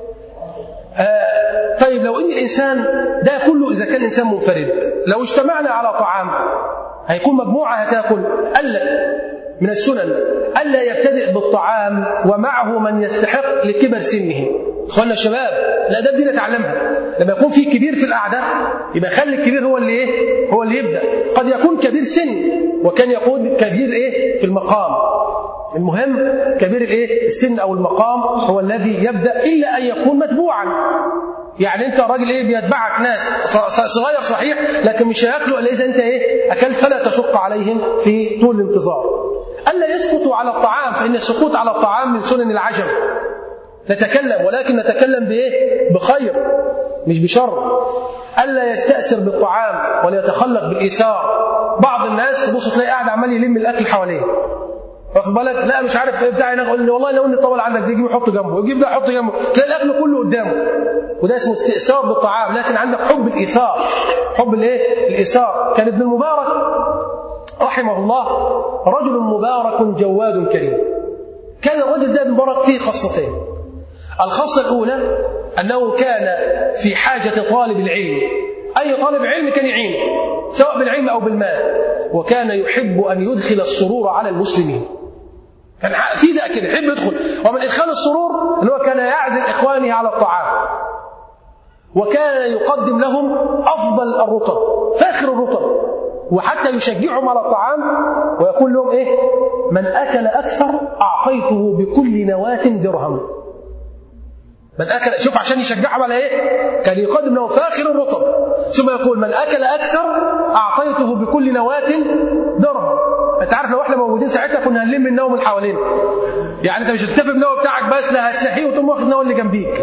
آه طيب لو ان الانسان ده كله اذا كان انسان منفرد لو اجتمعنا على طعام هيكون مجموعه هتاكل قال لك من السنن الا يبتدئ بالطعام ومعه من يستحق لكبر سنه اخوانا الشباب الاداب دي نتعلمها لما يكون في كبير في القعده يبقى خلي الكبير هو اللي ايه هو اللي يبدا قد يكون كبير سن وكان يكون كبير ايه في المقام المهم كبير الايه السن او المقام هو الذي يبدا الا ان يكون متبوعا يعني انت راجل ايه بيتبعك ناس صغير صحيح لكن مش هياكلوا الا اذا انت ايه اكلت فلا تشق عليهم في طول الانتظار الا يسقطوا على الطعام فان السقوط على الطعام من سنن العجب نتكلم ولكن نتكلم بايه بخير مش بشر الا يستاثر بالطعام ولا يتخلق بالايثار بعض الناس تبص تلاقي قاعد عمال يلم الاكل حواليه واخد بالك لا مش عارف ايه بتاعي انا اقول والله لو ان الطاوله عندك دي يجيب يحط جنبه يجيب ده يحط جنبه تلاقي الاكل كله قدامه وده اسمه استئثار بالطعام لكن عندك حب الايثار حب الايه الايثار كان ابن المبارك رحمه الله رجل مبارك جواد كريم كان الرجل ده المبارك فيه خاصتين الخاصه الاولى انه كان في حاجه طالب العلم اي طالب علم كان يعينه سواء بالعلم او بالمال وكان يحب ان يدخل السرور على المسلمين كان في ده كده يحب يدخل ومن ادخال السرور ان هو كان يعزم اخوانه على الطعام وكان يقدم لهم أفضل الرطب فاخر الرطب وحتى يشجعهم على الطعام ويقول لهم إيه من أكل أكثر أعطيته بكل نواة درهم من أكل شوف عشان يشجعهم على إيه كان يقدم له فاخر الرطب ثم يقول من أكل أكثر أعطيته بكل نواة درهم أنت عارف لو إحنا موجودين ساعتها كنا هنلم النوى من حوالينا يعني أنت مش هتكتفي بالنوى بتاعك بس لا هتسحيه وتقوم واخد النوى اللي جنبيك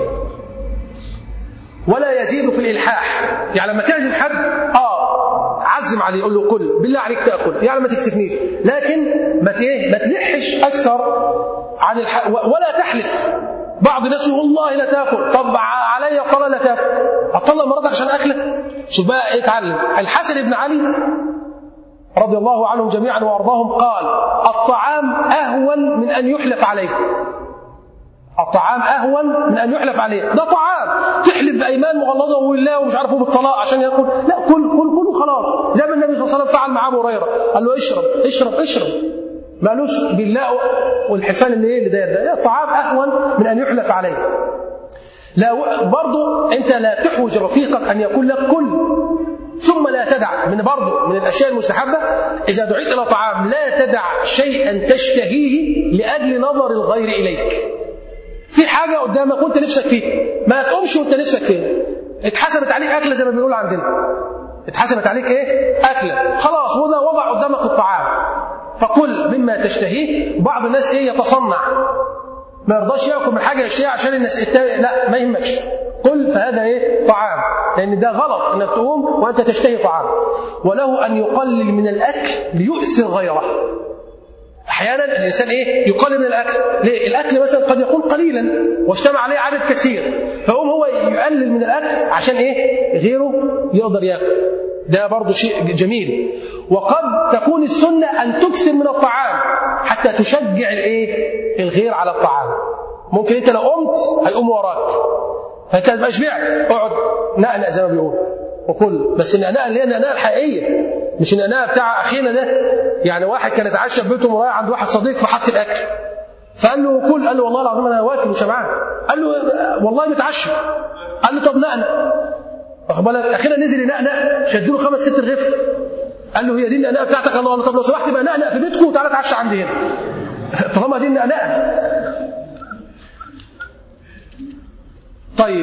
ولا يزيد في الإلحاح يعني لما تعزم حد آه عزم عليه يقول له كل بالله عليك تأكل يعني ما تكسفنيش لكن ما ايه ما تلحش أكثر عن الح... ولا تحلف بعض الناس يقول والله لا تاكل طب علي قال لا تاكل اطلع مراتك عشان اكلك شوف بقى ايه اتعلم الحسن بن علي رضي الله عنهم جميعا وارضاهم قال الطعام اهون من ان يحلف عليه الطعام اهون من ان يحلف عليه ده طعام تحلف بايمان مغلظه والله ومش عارف بالطلاق عشان ياكل لا كل كل كل خلاص زي ما النبي صلى الله عليه وسلم فعل مع ابو هريره قال له اشرب اشرب اشرب ما قالوش بالله والحفال اللي ايه اللي داير ده الطعام اهون من ان يحلف عليه لا برضه انت لا تحوج رفيقك ان يقول لك كل ثم لا تدع من برضه من الاشياء المستحبه اذا دعيت الى طعام لا تدع شيئا تشتهيه لاجل نظر الغير اليك في حاجه قدامك وانت نفسك فيها ما تقومش وانت نفسك فيها اتحسبت عليك اكله زي ما بنقول عندنا اتحسبت عليك ايه اكله خلاص وده وضع قدامك الطعام فكل مما تشتهيه بعض الناس ايه يتصنع ما يرضاش ياكل من حاجه يشتهيها عشان الناس التانية لا ما يهمكش كل فهذا ايه طعام لان ده غلط انك تقوم وانت تشتهي طعام وله ان يقلل من الاكل ليؤثر غيره احيانا الانسان ايه يقلل من الاكل ليه الاكل مثلا قد يكون قليلا واجتمع عليه عدد كثير فيقوم هو يقلل من الاكل عشان ايه غيره يقدر ياكل ده برضه شيء جميل وقد تكون السنه ان تكثر من الطعام حتى تشجع الايه الغير على الطعام ممكن انت لو قمت هيقوم وراك فانت تبقى شبعت اقعد نقنق زي ما بيقولوا وكل بس النقنقه اللي هي النقنقه الحقيقيه مش النقنقه بتاع اخينا ده يعني واحد كان اتعشى في بيته ورايح عند واحد صديق فحط الاكل فقال له كل قال له والله العظيم انا واكل وشبعان قال له والله متعشى قال له طب نقنق واخد بالك اخيرا نزل ينقنق شدوا له خمس ست رغيف قال له هي دي النقنقه بتاعتك الله قال له طب لو سمحت بقى نقنق في بيتكم وتعالى اتعشى عندي هنا طالما دي النقنقه طيب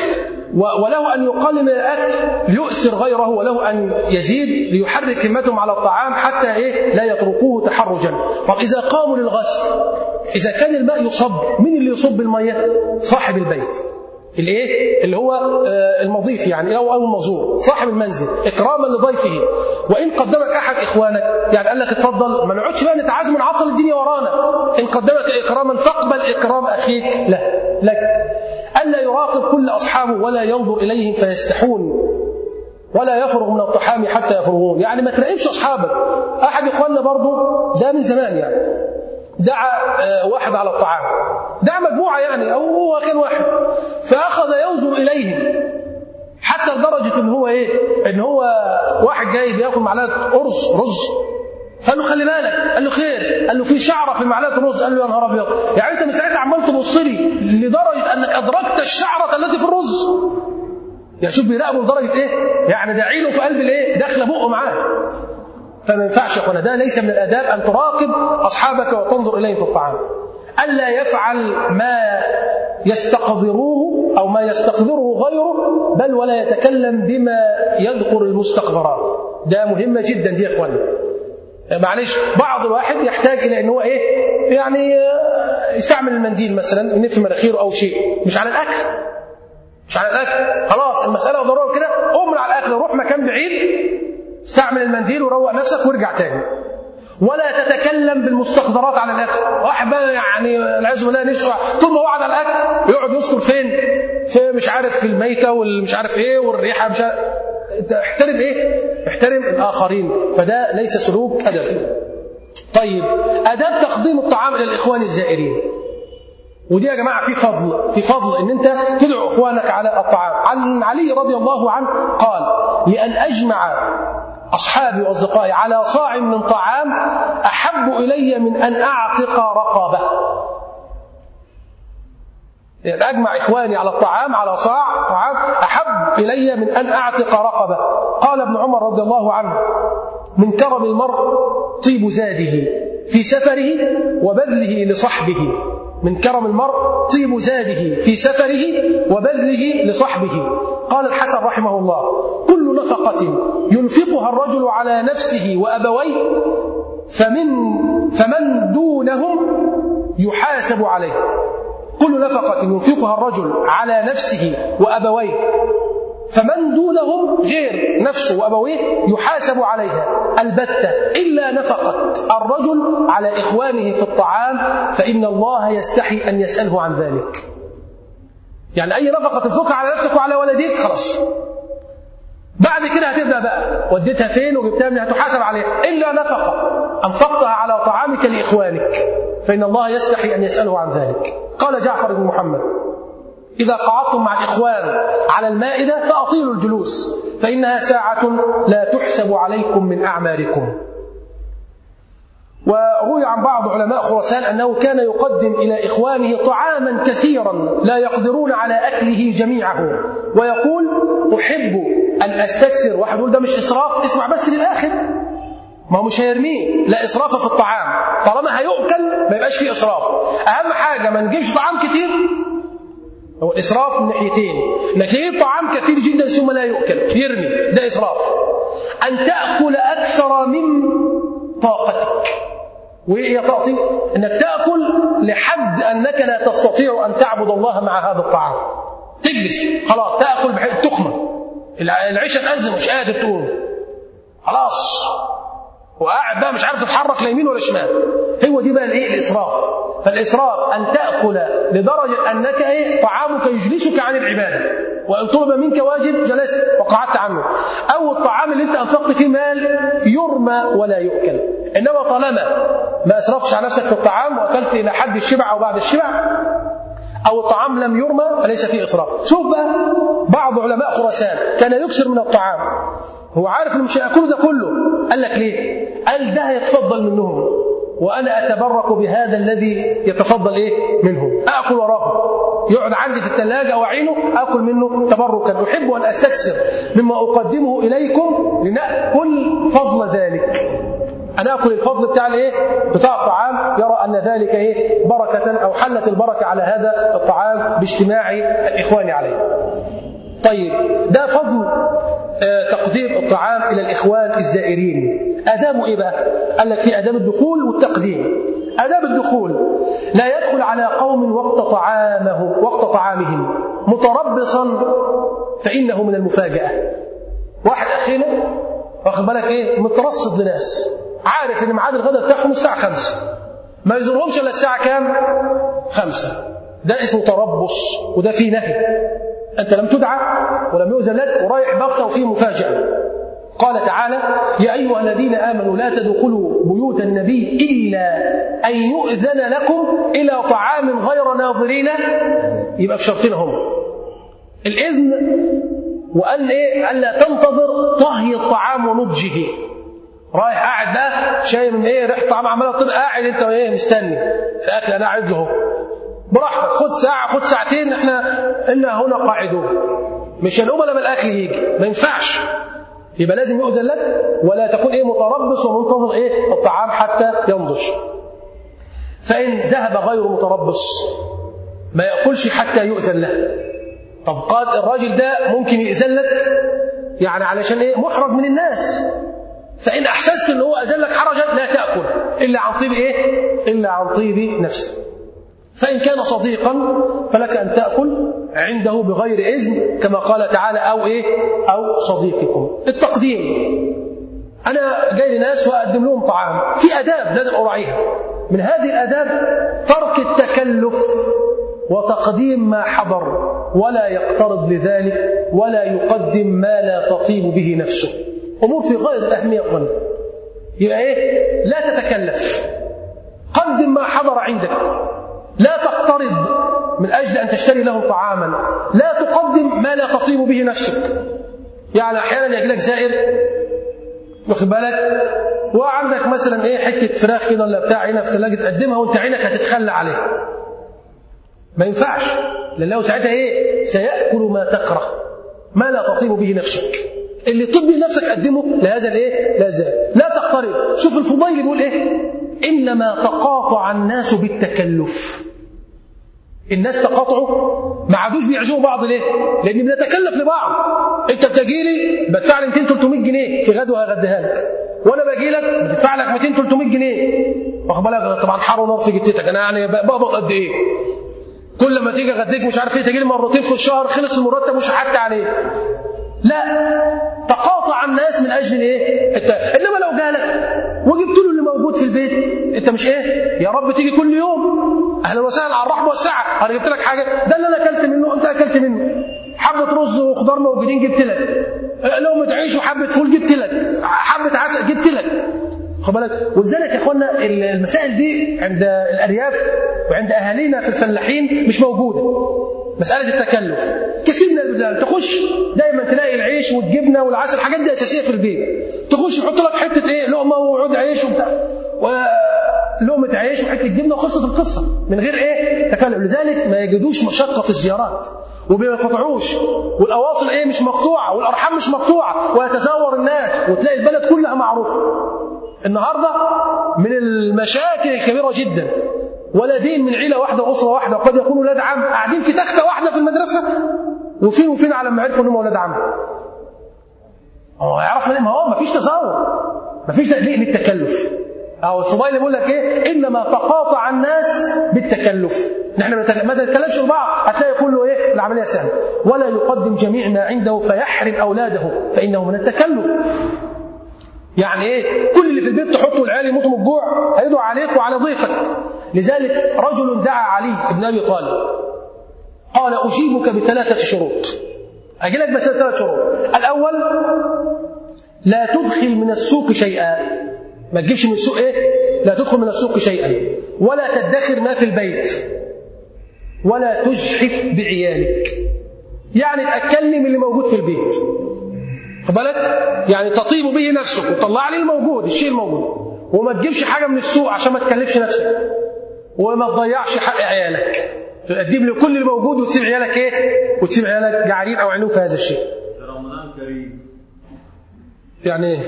وله أن يقلل من الأكل ليؤثر غيره وله أن يزيد ليحرك همتهم على الطعام حتى إيه لا يتركوه تحرجا طب إذا قاموا للغسل إذا كان الماء يصب مين اللي يصب المية صاحب البيت الايه اللي هو المضيف يعني او او المزور صاحب المنزل اكراما لضيفه وان قدمك احد اخوانك يعني قال لك اتفضل ما نقعدش بقى نتعازم ونعطل الدنيا ورانا ان قدمك اكراما فاقبل اكرام اخيك له لك الا يراقب كل اصحابه ولا ينظر اليهم فيستحون ولا يفرغ من الطحام حتى يفرغون يعني ما تراقبش اصحابك احد اخواننا برضه ده من زمان يعني دعا واحد على الطعام دعا مجموعة يعني أو هو كان واحد فأخذ ينظر إليهم حتى لدرجة إن هو إيه إن هو واحد جاي بياكل معلقة أرز رز فقال له خلي بالك قال له خير قال له في شعره في معلقه الرز قال له يا نهار ابيض يعني انت من ساعتها عمال تبص لي لدرجه انك ادركت الشعره التي في الرز يعني شوف بيراقبه لدرجه ايه يعني ده عينه في قلب الايه داخله بقه معاه فما ينفعش يا اخوانا ده ليس من الاداب ان تراقب اصحابك وتنظر اليهم في الطعام الا يفعل ما يستقذروه او ما يستقذره غيره بل ولا يتكلم بما يذكر المستقذرات ده مهمه جدا دي يا اخوانا معلش بعض الواحد يحتاج الى ان هو ايه يعني يستعمل المنديل مثلا ينف مناخيره او شيء مش على الاكل مش على الاكل خلاص المساله ضروره كده قوم على الاكل روح مكان بعيد استعمل المنديل وروق نفسك وارجع تاني ولا تتكلم بالمستقذرات على الاكل واحد بقى يعني العياذ بالله نفسه طول ما هو قاعد على الاكل يقعد يذكر فين في مش عارف في الميته والمش عارف ايه والريحه مش عارف احترم ايه احترم الاخرين فده ليس سلوك ادب طيب اداب تقديم الطعام الى الاخوان الزائرين ودي يا جماعه في فضل في فضل ان انت تدعو اخوانك على الطعام عن علي رضي الله عنه قال لان اجمع اصحابي واصدقائي على صاع من طعام احب الي من ان اعتق رقبه يعني اجمع اخواني على الطعام على صاع طعام احب إلي من أن أعتق رقبة قال ابن عمر رضي الله عنه من كرم المرء طيب زاده في سفره وبذله لصحبه من كرم المرء طيب زاده في سفره وبذله لصحبه قال الحسن رحمه الله كل نفقة ينفقها الرجل على نفسه وأبويه فمن فمن دونهم يحاسب عليه كل نفقة ينفقها الرجل على نفسه وأبويه فمن دونهم غير نفسه وأبويه يحاسب عليها البتة إلا نفقة الرجل على إخوانه في الطعام فإن الله يستحي أن يسأله عن ذلك يعني أي نفقة تنفقها على نفسك وعلى ولديك خلاص بعد كده هتبدا بقى وديتها فين وجبتها منين هتحاسب عليها الا نفقه انفقتها على طعامك لاخوانك فان الله يستحي ان يساله عن ذلك قال جعفر بن محمد اذا قعدتم مع الاخوان على المائده فاطيلوا الجلوس فانها ساعه لا تحسب عليكم من اعمالكم وروي عن بعض علماء خراسان انه كان يقدم الى اخوانه طعاما كثيرا لا يقدرون على اكله جميعه ويقول احب ان استكثر واحد يقول ده مش اسراف اسمع بس للاخر ما هو مش هيرميه لا اسراف في الطعام طالما هيؤكل ما يبقاش فيه اسراف اهم حاجه ما نجيبش طعام كتير هو الاسراف من ناحيتين انك تجيب طعام كثير جدا ثم لا يؤكل يرمي ده اسراف ان تاكل اكثر من طاقتك وايه يا طاقتي انك تاكل لحد انك لا تستطيع ان تعبد الله مع هذا الطعام تجلس خلاص تاكل بحيث تخمه العشاء تأذن مش قادر تقوم خلاص وقاعد بقى مش عارف تتحرك لا يمين ولا شمال هو دي بقى الايه الاسراف فالاسراف ان تاكل لدرجه انك ايه طعامك يجلسك عن العباده وان طلب منك واجب جلست وقعدت عنه او الطعام اللي انت انفقت فيه مال يرمى ولا يؤكل انما طالما ما اسرفتش على نفسك في الطعام واكلت الى حد الشبع او بعد الشبع أو الطعام لم يرمى فليس فيه إسراف شوف بقى بعض علماء خراسان كان يكثر من الطعام هو عارف انه مش هياكله ده كله قال لك ليه قال ده هيتفضل منهم وانا اتبرك بهذا الذي يتفضل ايه منهم اكل وراه يقعد عندي في الثلاجه واعينه اكل منه تبركا احب ان استكثر مما اقدمه اليكم لناكل فضل ذلك أنا أكل الفضل بتاع الإيه؟ بتاع الطعام يرى أن ذلك إيه؟ بركة أو حلت البركة على هذا الطعام باجتماع الإخوان عليه. طيب ده فضل تقديم الطعام إلى الإخوان الزائرين. آدابه إيه بقى؟ قال لك في آداب الدخول والتقديم. آداب الدخول لا يدخل على قوم وقت طعامه وقت طعامهم متربصا فإنه من المفاجأة. واحد أخينا واخد بالك إيه؟ مترصد لناس عارف ان ميعاد الغداء بتاعهم الساعه 5 ما يزورهمش الا الساعه كام؟ 5 ده اسمه تربص وده فيه نهي انت لم تدعى ولم يؤذن لك ورايح بغته وفيه مفاجاه قال تعالى يا ايها الذين امنوا لا تدخلوا بيوت النبي الا ان يؤذن لكم الى طعام غير ناظرين يبقى في شرطين هم الاذن وان ايه الا تنتظر طهي الطعام ونضجه رايح قاعد بقى شايف من ايه ريحه طعام عماله تطلع قاعد انت ايه مستني الاكل انا قاعد له براحتك خد ساعه خد ساعتين احنا الا هنا قاعدون مش هنقوم لما الاكل يجي ما ينفعش يبقى لازم يؤذن لك ولا تكون ايه متربص ومنتظر ايه الطعام حتى ينضج فان ذهب غير متربص ما ياكلش حتى يؤذن له طب قال الراجل ده ممكن يأذن لك يعني علشان ايه محرج من الناس فإن أحسست أنه هو أذن لك حرجا لا تأكل إلا عن طيب إيه؟ إلا عن طيب نفسه فإن كان صديقا فلك أن تأكل عنده بغير إذن كما قال تعالى أو إيه؟ أو صديقكم التقديم أنا جاي لناس وأقدم لهم طعام في آداب لازم أراعيها من هذه الآداب ترك التكلف وتقديم ما حضر ولا يقترض لذلك ولا يقدم ما لا تطيب به نفسه امور في غايه الاهميه اخوانا يبقى ايه لا تتكلف قدم ما حضر عندك لا تقترض من اجل ان تشتري له طعاما لا تقدم ما لا تطيب به نفسك يعني احيانا يجي لك زائر واخد بالك وعندك مثلا ايه حته فراخ كده ولا بتاع هنا في الثلاجه تقدمها وانت عينك هتتخلى عليها ما ينفعش لانه ساعتها ايه سياكل ما تكره ما لا تطيب به نفسك اللي طب به نفسك قدمه لهذا الايه لا زال لا تقترب شوف الفضيل بيقول ايه انما تقاطع الناس بالتكلف الناس تقاطعوا ما عادوش بيعزوا بعض ليه لان بنتكلف لبعض انت بتجي لي بدفع لي 200 300 جنيه في غدوه هغديها لك وانا باجي لك بدفع لك 200 300 جنيه واخد بالك طبعا حر ونار في جتتك انا يعني بقبض قد ايه كل ما تيجي اغديك مش عارف ايه تجي لي مرتين في الشهر خلص المرتب مش حتى عليه لا تقاطع الناس من اجل الايه انت انما لو جالك وجبت له اللي موجود في البيت انت مش ايه يا رب تيجي كل يوم اهلا وسهلا على الرحب والسعه انا جبت لك حاجه ده اللي انا اكلت منه انت اكلت منه حبه رز وخضار موجودين جبت لك لقمه عيش وحبه فول جبت لك حبه عسل جبت لك خد بالك ولذلك يا اخوانا المسائل دي عند الارياف وعند اهالينا في الفلاحين مش موجوده مساله التكلف كثير من البلاد تخش دايما تلاقي العيش والجبنه والعسل الحاجات دي اساسيه في البيت تخش يحط لك حته ايه لقمه وعود عيش وبتاع ولقمه عيش وحته جبنه وخلصت القصه من غير ايه تكلف لذلك ما يجدوش مشقه في الزيارات وما ينقطعوش والاواصل ايه مش مقطوعه والارحام مش مقطوعه ويتزاور الناس وتلاقي البلد كلها معروفه النهارده من المشاكل الكبيره جدا ولدين من عيله واحده واسره واحده وقد يكونوا ولاد عم قاعدين في تخته واحده في المدرسه وفين وفين على ما عرفوا انهم ولاد عم هو يعرف ما هو ما فيش تزاور ما فيش ليه للتكلف أو الفضيل بيقول لك إيه إنما تقاطع الناس بالتكلف نحن ما نتكلمش لبعض هتلاقي كله إيه العملية سهلة ولا يقدم جميع ما عنده فيحرم أولاده فإنه من التكلف يعني ايه كل اللي في البيت تحطه العيال يموتوا من الجوع هيدعوا عليك وعلى ضيفك لذلك رجل دعا علي بن ابي طالب قال اجيبك بثلاثه شروط اجي لك بس ثلاث شروط الاول لا تدخل من السوق شيئا ما تجيبش من السوق ايه لا تدخل من السوق شيئا ولا تدخر ما في البيت ولا تجحف بعيالك يعني تاكلني من اللي موجود في البيت خد بالك يعني تطيب به نفسك وتطلع لي الموجود الشيء الموجود وما تجيبش حاجه من السوق عشان ما تكلفش نفسك وما تضيعش حق عيالك تقدم له كل الموجود وتسيب عيالك ايه وتسيب عيالك جعانين او عينهم في هذا الشيء رمضان كريم يعني ايه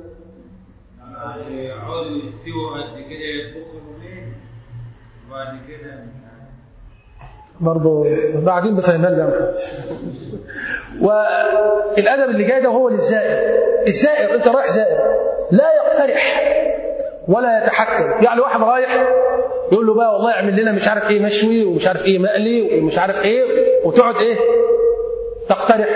يعني يقعدوا يستووا قد كده يطبخوا يومين وبعد كده مش عارف برضه بعدين بفهمها لي يا والادب اللي جاي ده هو للزائر الزائر انت رايح زائر لا يقترح ولا يتحكم يعني واحد رايح يقول له بقى والله اعمل لنا مش عارف ايه مشوي ومش عارف ايه مقلي ومش عارف ايه وتقعد ايه تقترح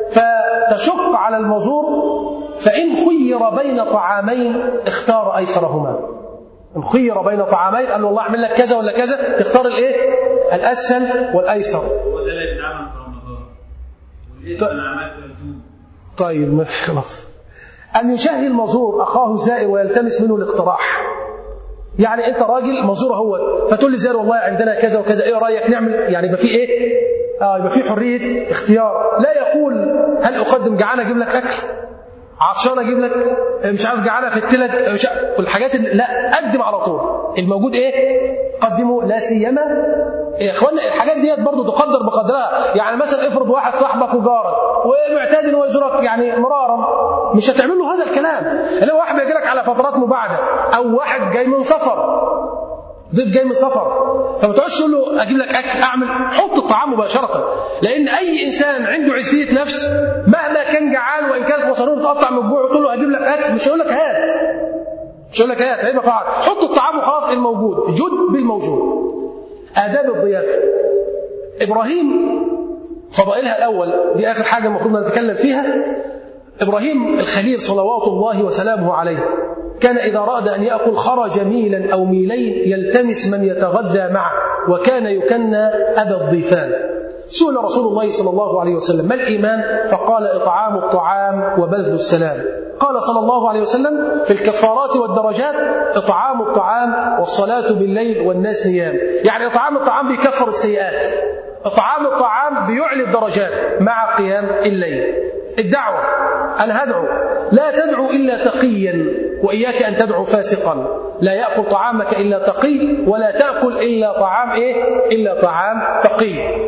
فتشق على المزور فان خير بين طعامين اختار ايسرهما ان خير بين طعامين قال له والله اعمل لك كذا ولا كذا تختار الايه الاسهل والايسر هو ده اللي اتعمل في رمضان والاسم طيب. انا عملت رسوم طيب ما- خلاص أن يشهي المزور أخاه زائر ويلتمس منه الاقتراح يعني أنت راجل مزور هو فتقول لي زائر والله عندنا كذا وكذا إيه رأيك نعمل يعني يبقى في إيه؟ آه يبقى في حرية اختيار لا يقول هل أقدم جعان أجيب لك أكل عطشان أجيب لك مش عارف جعان أفت لك مش عارف- والحاجات اللي لا قدم على طول الموجود إيه؟ قدمه لا سيما يا اخوانا الحاجات ديت برضه تقدر بقدرها يعني مثلا افرض واحد صاحبك وجارك ومعتاد ان هو يزورك يعني مرارا مش هتعمل له هذا الكلام اللي هو واحد بيجي لك على فترات مباعده او واحد جاي من سفر ضيف جاي من سفر فما تقعدش تقول له اجيب لك اكل اعمل حط الطعام مباشره لان اي انسان عنده عزيه نفس مهما كان جعان وان كانت مصاريفه تقطع من الجوع وتقول له هجيب لك اكل مش هيقول لك هات مش هيقول لك هات هيبقى فعل حط الطعام وخلاص الموجود جد بالموجود آداب الضيافة إبراهيم فضائلها الأول دي آخر حاجة المفروض نتكلم فيها إبراهيم الخليل صلوات الله وسلامه عليه كان إذا أراد أن يأكل خرج ميلا أو ميلين يلتمس من يتغذى معه وكان يكنى أبا الضيفان سئل رسول الله صلى الله عليه وسلم ما الإيمان فقال إطعام الطعام وبذل السلام قال صلى الله عليه وسلم في الكفارات والدرجات إطعام الطعام والصلاة بالليل والناس نيام يعني إطعام الطعام بيكفر السيئات إطعام الطعام بيعلي الدرجات مع قيام الليل الدعوة أنا هدعو لا تدعو إلا تقيا وإياك أن تدعو فاسقا لا يأكل طعامك إلا تقي ولا تأكل إلا طعام إيه إلا طعام تقي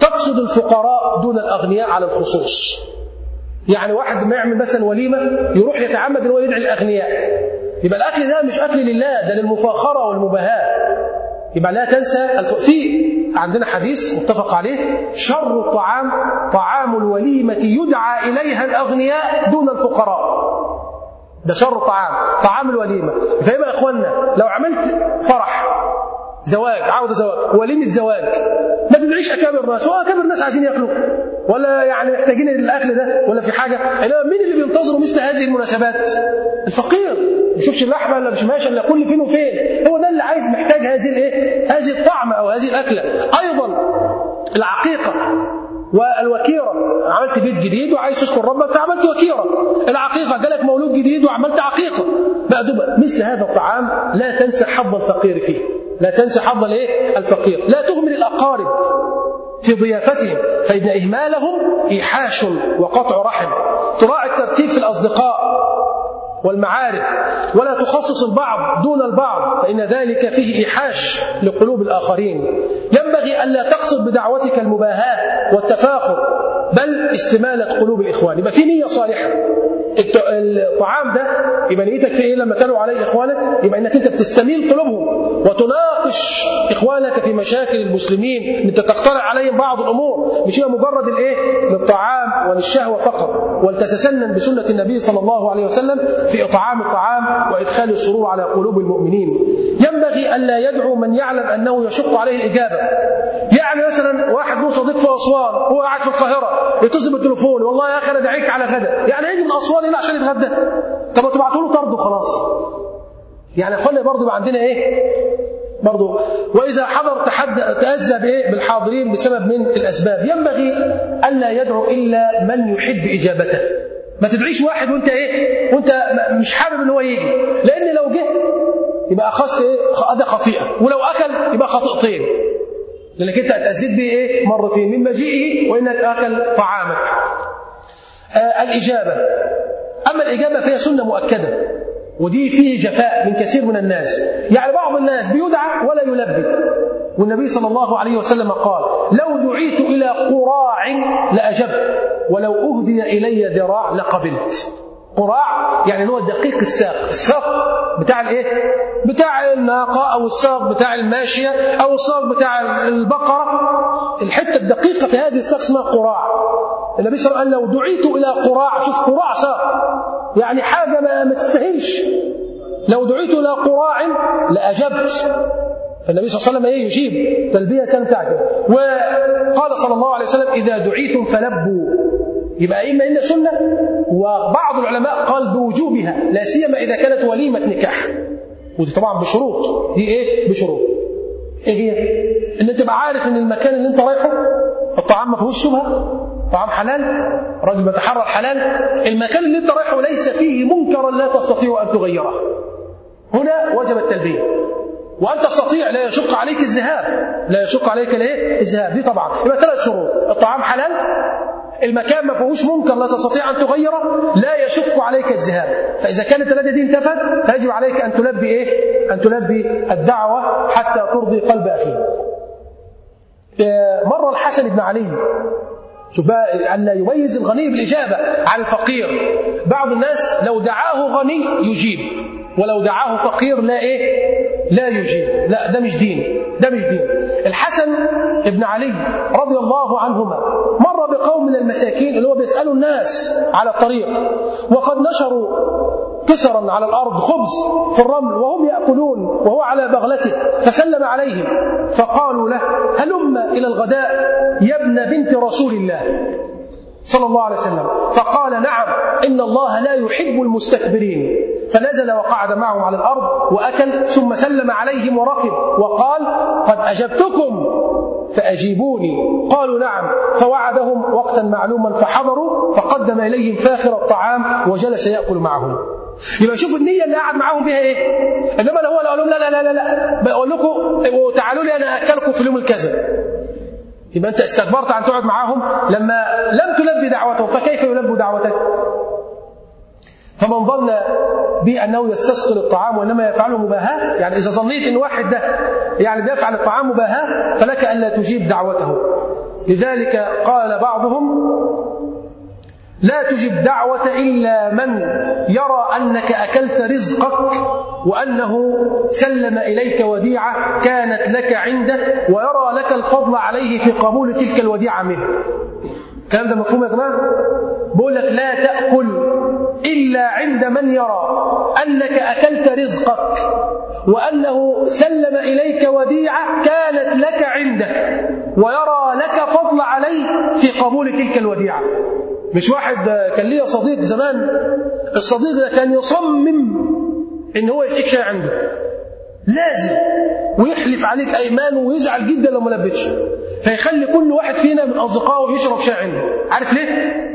تقصد الفقراء دون الأغنياء على الخصوص يعني واحد ما يعمل مثلا وليمة يروح يتعمد ان هو يدعي الأغنياء يبقى الأكل ده مش أكل لله ده للمفاخرة والمباهاة يبقى لا تنسى الف... في عندنا حديث متفق عليه شر الطعام طعام الوليمة يدعى إليها الأغنياء دون الفقراء ده شر الطعام طعام الوليمة فيبقى يا إخوانا لو عملت فرح زواج عودة زواج وليمة زواج ما تدعيش أكابر الناس هو أكابر الناس عايزين ياكلوا ولا يعني محتاجين الاكل ده ولا في حاجه انما مين اللي بينتظروا مثل هذه المناسبات الفقير ما بيشوفش اللحمه ولا مش ماشي الا كل فين وفين هو ده اللي عايز محتاج هذه الايه هذه الطعمه او هذه الاكله ايضا العقيقه والوكيره عملت بيت جديد وعايز تشكر ربك فعملت وكيره العقيقه جالك مولود جديد وعملت عقيقه بقى دبا. مثل هذا الطعام لا تنسى حظ الفقير فيه لا تنسى حظ الايه الفقير لا تهمل الاقارب في ضيافتهم فإن إهمالهم إيحاش وقطع رحم تراعي الترتيب في الأصدقاء والمعارف ولا تخصص البعض دون البعض فإن ذلك فيه إيحاش لقلوب الآخرين ينبغي ألا تقصد بدعوتك المباهاة والتفاخر بل استمالة قلوب الإخوان يبقى في نية صالحة الطعام ده يبقى نيتك في ايه لما تلو عليه اخوانك يبقى انك انت بتستميل قلوبهم وتناقش اخوانك في مشاكل المسلمين انت تقترح عليهم بعض الامور مش هي مجرد الايه للطعام وللشهوه فقط ولتتسنن بسنه النبي صلى الله عليه وسلم في اطعام الطعام وادخال السرور على قلوب المؤمنين ينبغي الا يدعو من يعلم انه يشق عليه الاجابه يعني مثلا واحد له صديق في اسوان هو قاعد في القاهره يتصل بالتليفون والله يا اخي انا دعيك على غدا يعني هيجي من اسوان هنا عشان يتغدى طب ما تبعتوا له طرد وخلاص يعني اخوانا برضه يبقى عندنا ايه برضه واذا حضر تحد تاذى بايه بالحاضرين بسبب من الاسباب ينبغي الا يدعو الا من يحب اجابته ما تدعيش واحد وانت ايه وانت مش حابب ان هو يجي لان لو جه يبقى اخذت ايه ده خطيئه ولو اكل يبقى خطيئتين لانك انت اتاذيت به ايه مرتين من مجيئه وانك اكل طعامك آه الاجابه اما الاجابه فهي سنه مؤكده ودي فيه جفاء من كثير من الناس يعني بعض الناس بيدعى ولا يلبي والنبي صلى الله عليه وسلم قال لو دعيت الى قراع لاجبت ولو اهدي الي ذراع لقبلت قراع يعني هو دقيق الساق الساق بتاع الايه بتاع الناقه او الساق بتاع الماشيه او الساق بتاع البقره الحته الدقيقه في هذه الساق اسمها قراع النبي صلى الله عليه وسلم قال لو دعيت الى قراع شوف قراع ساق يعني حاجه ما, ما تستاهلش لو دعيت الى قراع لاجبت فالنبي صلى الله عليه وسلم ايه يجيب تلبيه تعجب وقال صلى الله عليه وسلم اذا دعيتم فلبوا يبقى اما ان سنه وبعض العلماء قال بوجوبها لا سيما اذا كانت وليمه نكاح ودي طبعا بشروط دي ايه بشروط ايه هي ان تبقى عارف ان المكان اللي انت رايحه الطعام ما فيهوش شبهه طعام حلال راجل بيتحرى الحلال المكان اللي انت رايحه ليس فيه منكرا لا تستطيع ان تغيره هنا وجب التلبيه وان تستطيع لا يشق عليك الذهاب لا يشق عليك الايه الذهاب دي طبعا يبقى ثلاث شروط الطعام حلال المكان ما فيهوش منكر لا تستطيع ان تغيره لا يشق عليك الذهاب فاذا كانت الثلاثه دي انتفت فيجب عليك ان تلبي ايه ان تلبي الدعوه حتى ترضي قلب اخيك مر الحسن بن علي شوف بقى أن لا يميز الغني بالإجابة عن الفقير بعض الناس لو دعاه غني يجيب ولو دعاه فقير لا إيه لا يجيب لا ده مش دين ده مش دين الحسن ابن علي رضي الله عنهما مر بقوم من المساكين اللي هو بيسألوا الناس على الطريق وقد نشروا كسرا على الأرض خبز في الرمل وهم يأكلون وهو على بغلته فسلم عليهم فقالوا له هلم إلى الغداء يا ابن بنت رسول الله صلى الله عليه وسلم فقال نعم إن الله لا يحب المستكبرين فنزل وقعد معهم على الأرض وأكل ثم سلم عليهم وركب وقال قد أجبتكم فأجيبوني قالوا نعم فوعدهم وقتا معلوما فحضروا فقدم إليهم فاخر الطعام وجلس يأكل معهم يبقى شوفوا النية اللي قاعد معاهم بها ايه انما لو هو اللي قال لهم لا لا لا لا لا بقول لكم تعالوا لي انا اكلكم في اليوم الكذا يبقى انت استكبرت عن تقعد معاهم لما لم تلبي دعوتهم فكيف يلبوا دعوتك فمن ظن بأنه يستثقل الطعام وإنما يفعله مباهاة يعني إذا ظنيت أن واحد ده يعني بيفعل الطعام مباهاة فلك ألا تجيب دعوته لذلك قال بعضهم لا تجب دعوة إلا من يرى أنك أكلت رزقك وأنه سلم إليك وديعة كانت لك عنده ويرى لك الفضل عليه في قبول تلك الوديعة منه الكلام ده مفهوم يا جماعة؟ بقول لك لا تأكل إلا عند من يرى أنك أكلت رزقك وأنه سلم إليك وديعة كانت لك عنده ويرى لك فضل عليه في قبول تلك الوديعة مش واحد كان ليا صديق زمان الصديق ده كان يصمم ان هو يسقيك شاي عنده لازم ويحلف عليك ايمان ويزعل جدا لو ما لبتش فيخلي كل واحد فينا من اصدقائه يشرب شاي عنده عارف ليه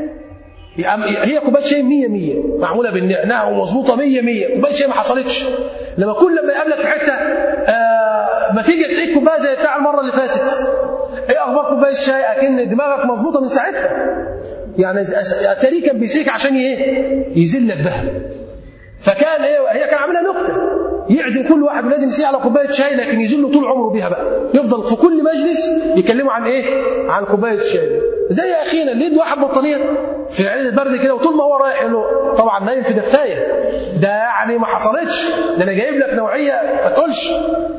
هي كوبايه شاي 100 100 معموله بالنعناع ومظبوطه 100 100 كوبايه شاي ما حصلتش لما كل لما يقابلك في حته آه ما تيجي تسقيك كوبايه زي بتاع المره اللي فاتت ايه اخبار كوبايه الشاي اكن دماغك مظبوطه من ساعتها يعني اتاريه كان بيسيك عشان ايه يذلك بها فكان ايه هي كان عاملها نكته يعزم كل واحد لازم يسيء على كوبايه شاي لكن يذله طول عمره بيها بقى يفضل في كل مجلس يكلموا عن ايه عن كوبايه الشاي زي اخينا اللي يد واحد بطانيه في عين البرد كده وطول ما هو رايح له طبعا نايم في دفايه ده يعني ما حصلتش ده انا جايب لك نوعيه ما تقولش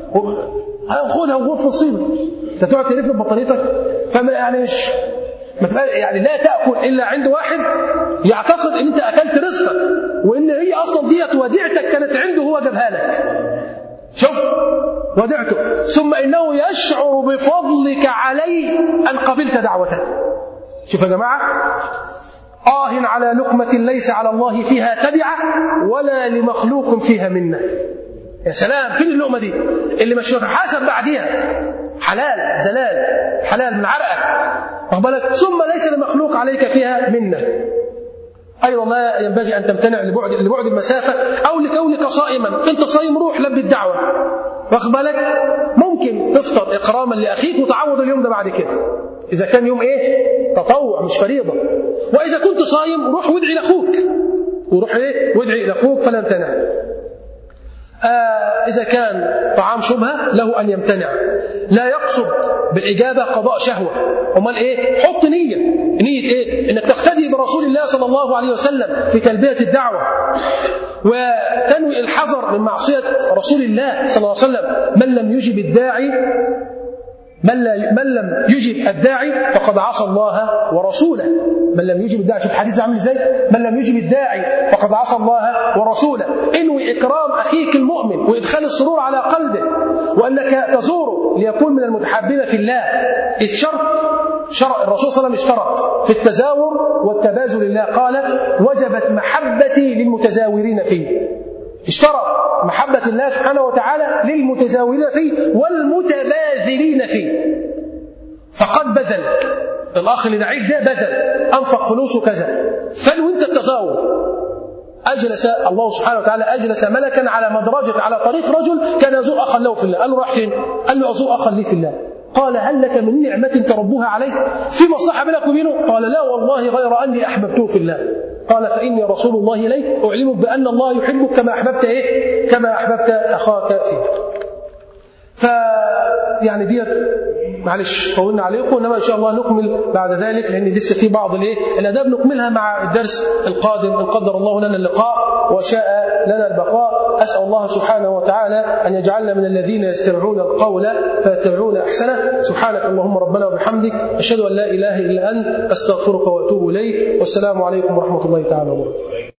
خدها وغف مصيبه انت تقعد تلف ببطانيتك فما يعني مش يعني لا تاكل الا عند واحد يعتقد ان انت اكلت رزقك وان هي اصلا ديت وديعتك كانت عنده هو جابها لك شفت ودعته ثم انه يشعر بفضلك عليه ان قبلت دعوته شوف يا جماعه آه على لقمة ليس على الله فيها تبعة ولا لمخلوق فيها منة يا سلام فين اللقمة دي اللي مش هتحاسب بعديها حلال زلال حلال من عرقك واخد بالك ثم ليس لمخلوق عليك فيها منه ايضا لا ينبغي ان تمتنع لبعد لبعد المسافه او لكونك صائما انت صايم روح لبي الدعوه واخد بالك ممكن تفطر اكراما لاخيك وتعوض اليوم ده بعد كده اذا كان يوم ايه تطوع مش فريضه واذا كنت صايم روح وادعي لاخوك وروح ايه وادعي لاخوك فلا امتنع آه إذا كان طعام شبهة له أن يمتنع لا يقصد بالإجابة قضاء شهوة أمال إيه حط نية نية إيه إنك تقتدي برسول الله صلى الله عليه وسلم في تلبية الدعوة وتنوي الحذر من معصية رسول الله صلى الله عليه وسلم من لم يجب الداعي من, لا من لم يجب الداعي فقد عصى الله ورسوله من لم يجب الداعي شوف الحديث عامل ازاي من لم يجب الداعي فقد عصى الله ورسوله انوي اكرام اخيك المؤمن وادخال السرور على قلبه وانك تزوره ليكون من المتحابين في الله الشرط شرع الرسول صلى الله عليه وسلم اشترط في التزاور والتبازل لله قال وجبت محبتي للمتزاورين فيه اشترط محبة الله سبحانه وتعالى للمتزاورين فيه والمتباذلين فيه فقد بذل الأخ اللي دعيك ده بذل أنفق فلوسه كذا فلو أنت التزاور أجلس الله سبحانه وتعالى أجلس ملكا على مدرجة على طريق رجل كان يزور أخا له في الله قال له راح فين؟ قال له أزور أخا لي في الله قال هل لك من نعمة تربوها عليه في مصلحة بينك وبينه قال لا والله غير أني أحببته في الله قال فإني رسول الله إليك أعلمك بأن الله يحبك كما أحببت إيه كما أحببت أخاك فيه ف يعني ديت معلش طولنا عليكم انما ان شاء الله نكمل بعد ذلك لان لسه في بعض الايه الاداب نكملها مع الدرس القادم ان قدر الله لنا اللقاء وشاء لنا البقاء اسال الله سبحانه وتعالى ان يجعلنا من الذين يستمعون القول فيتبعون احسنه سبحانك اللهم ربنا وبحمدك اشهد ان لا اله الا انت استغفرك واتوب اليك والسلام عليكم ورحمه الله تعالى وبركاته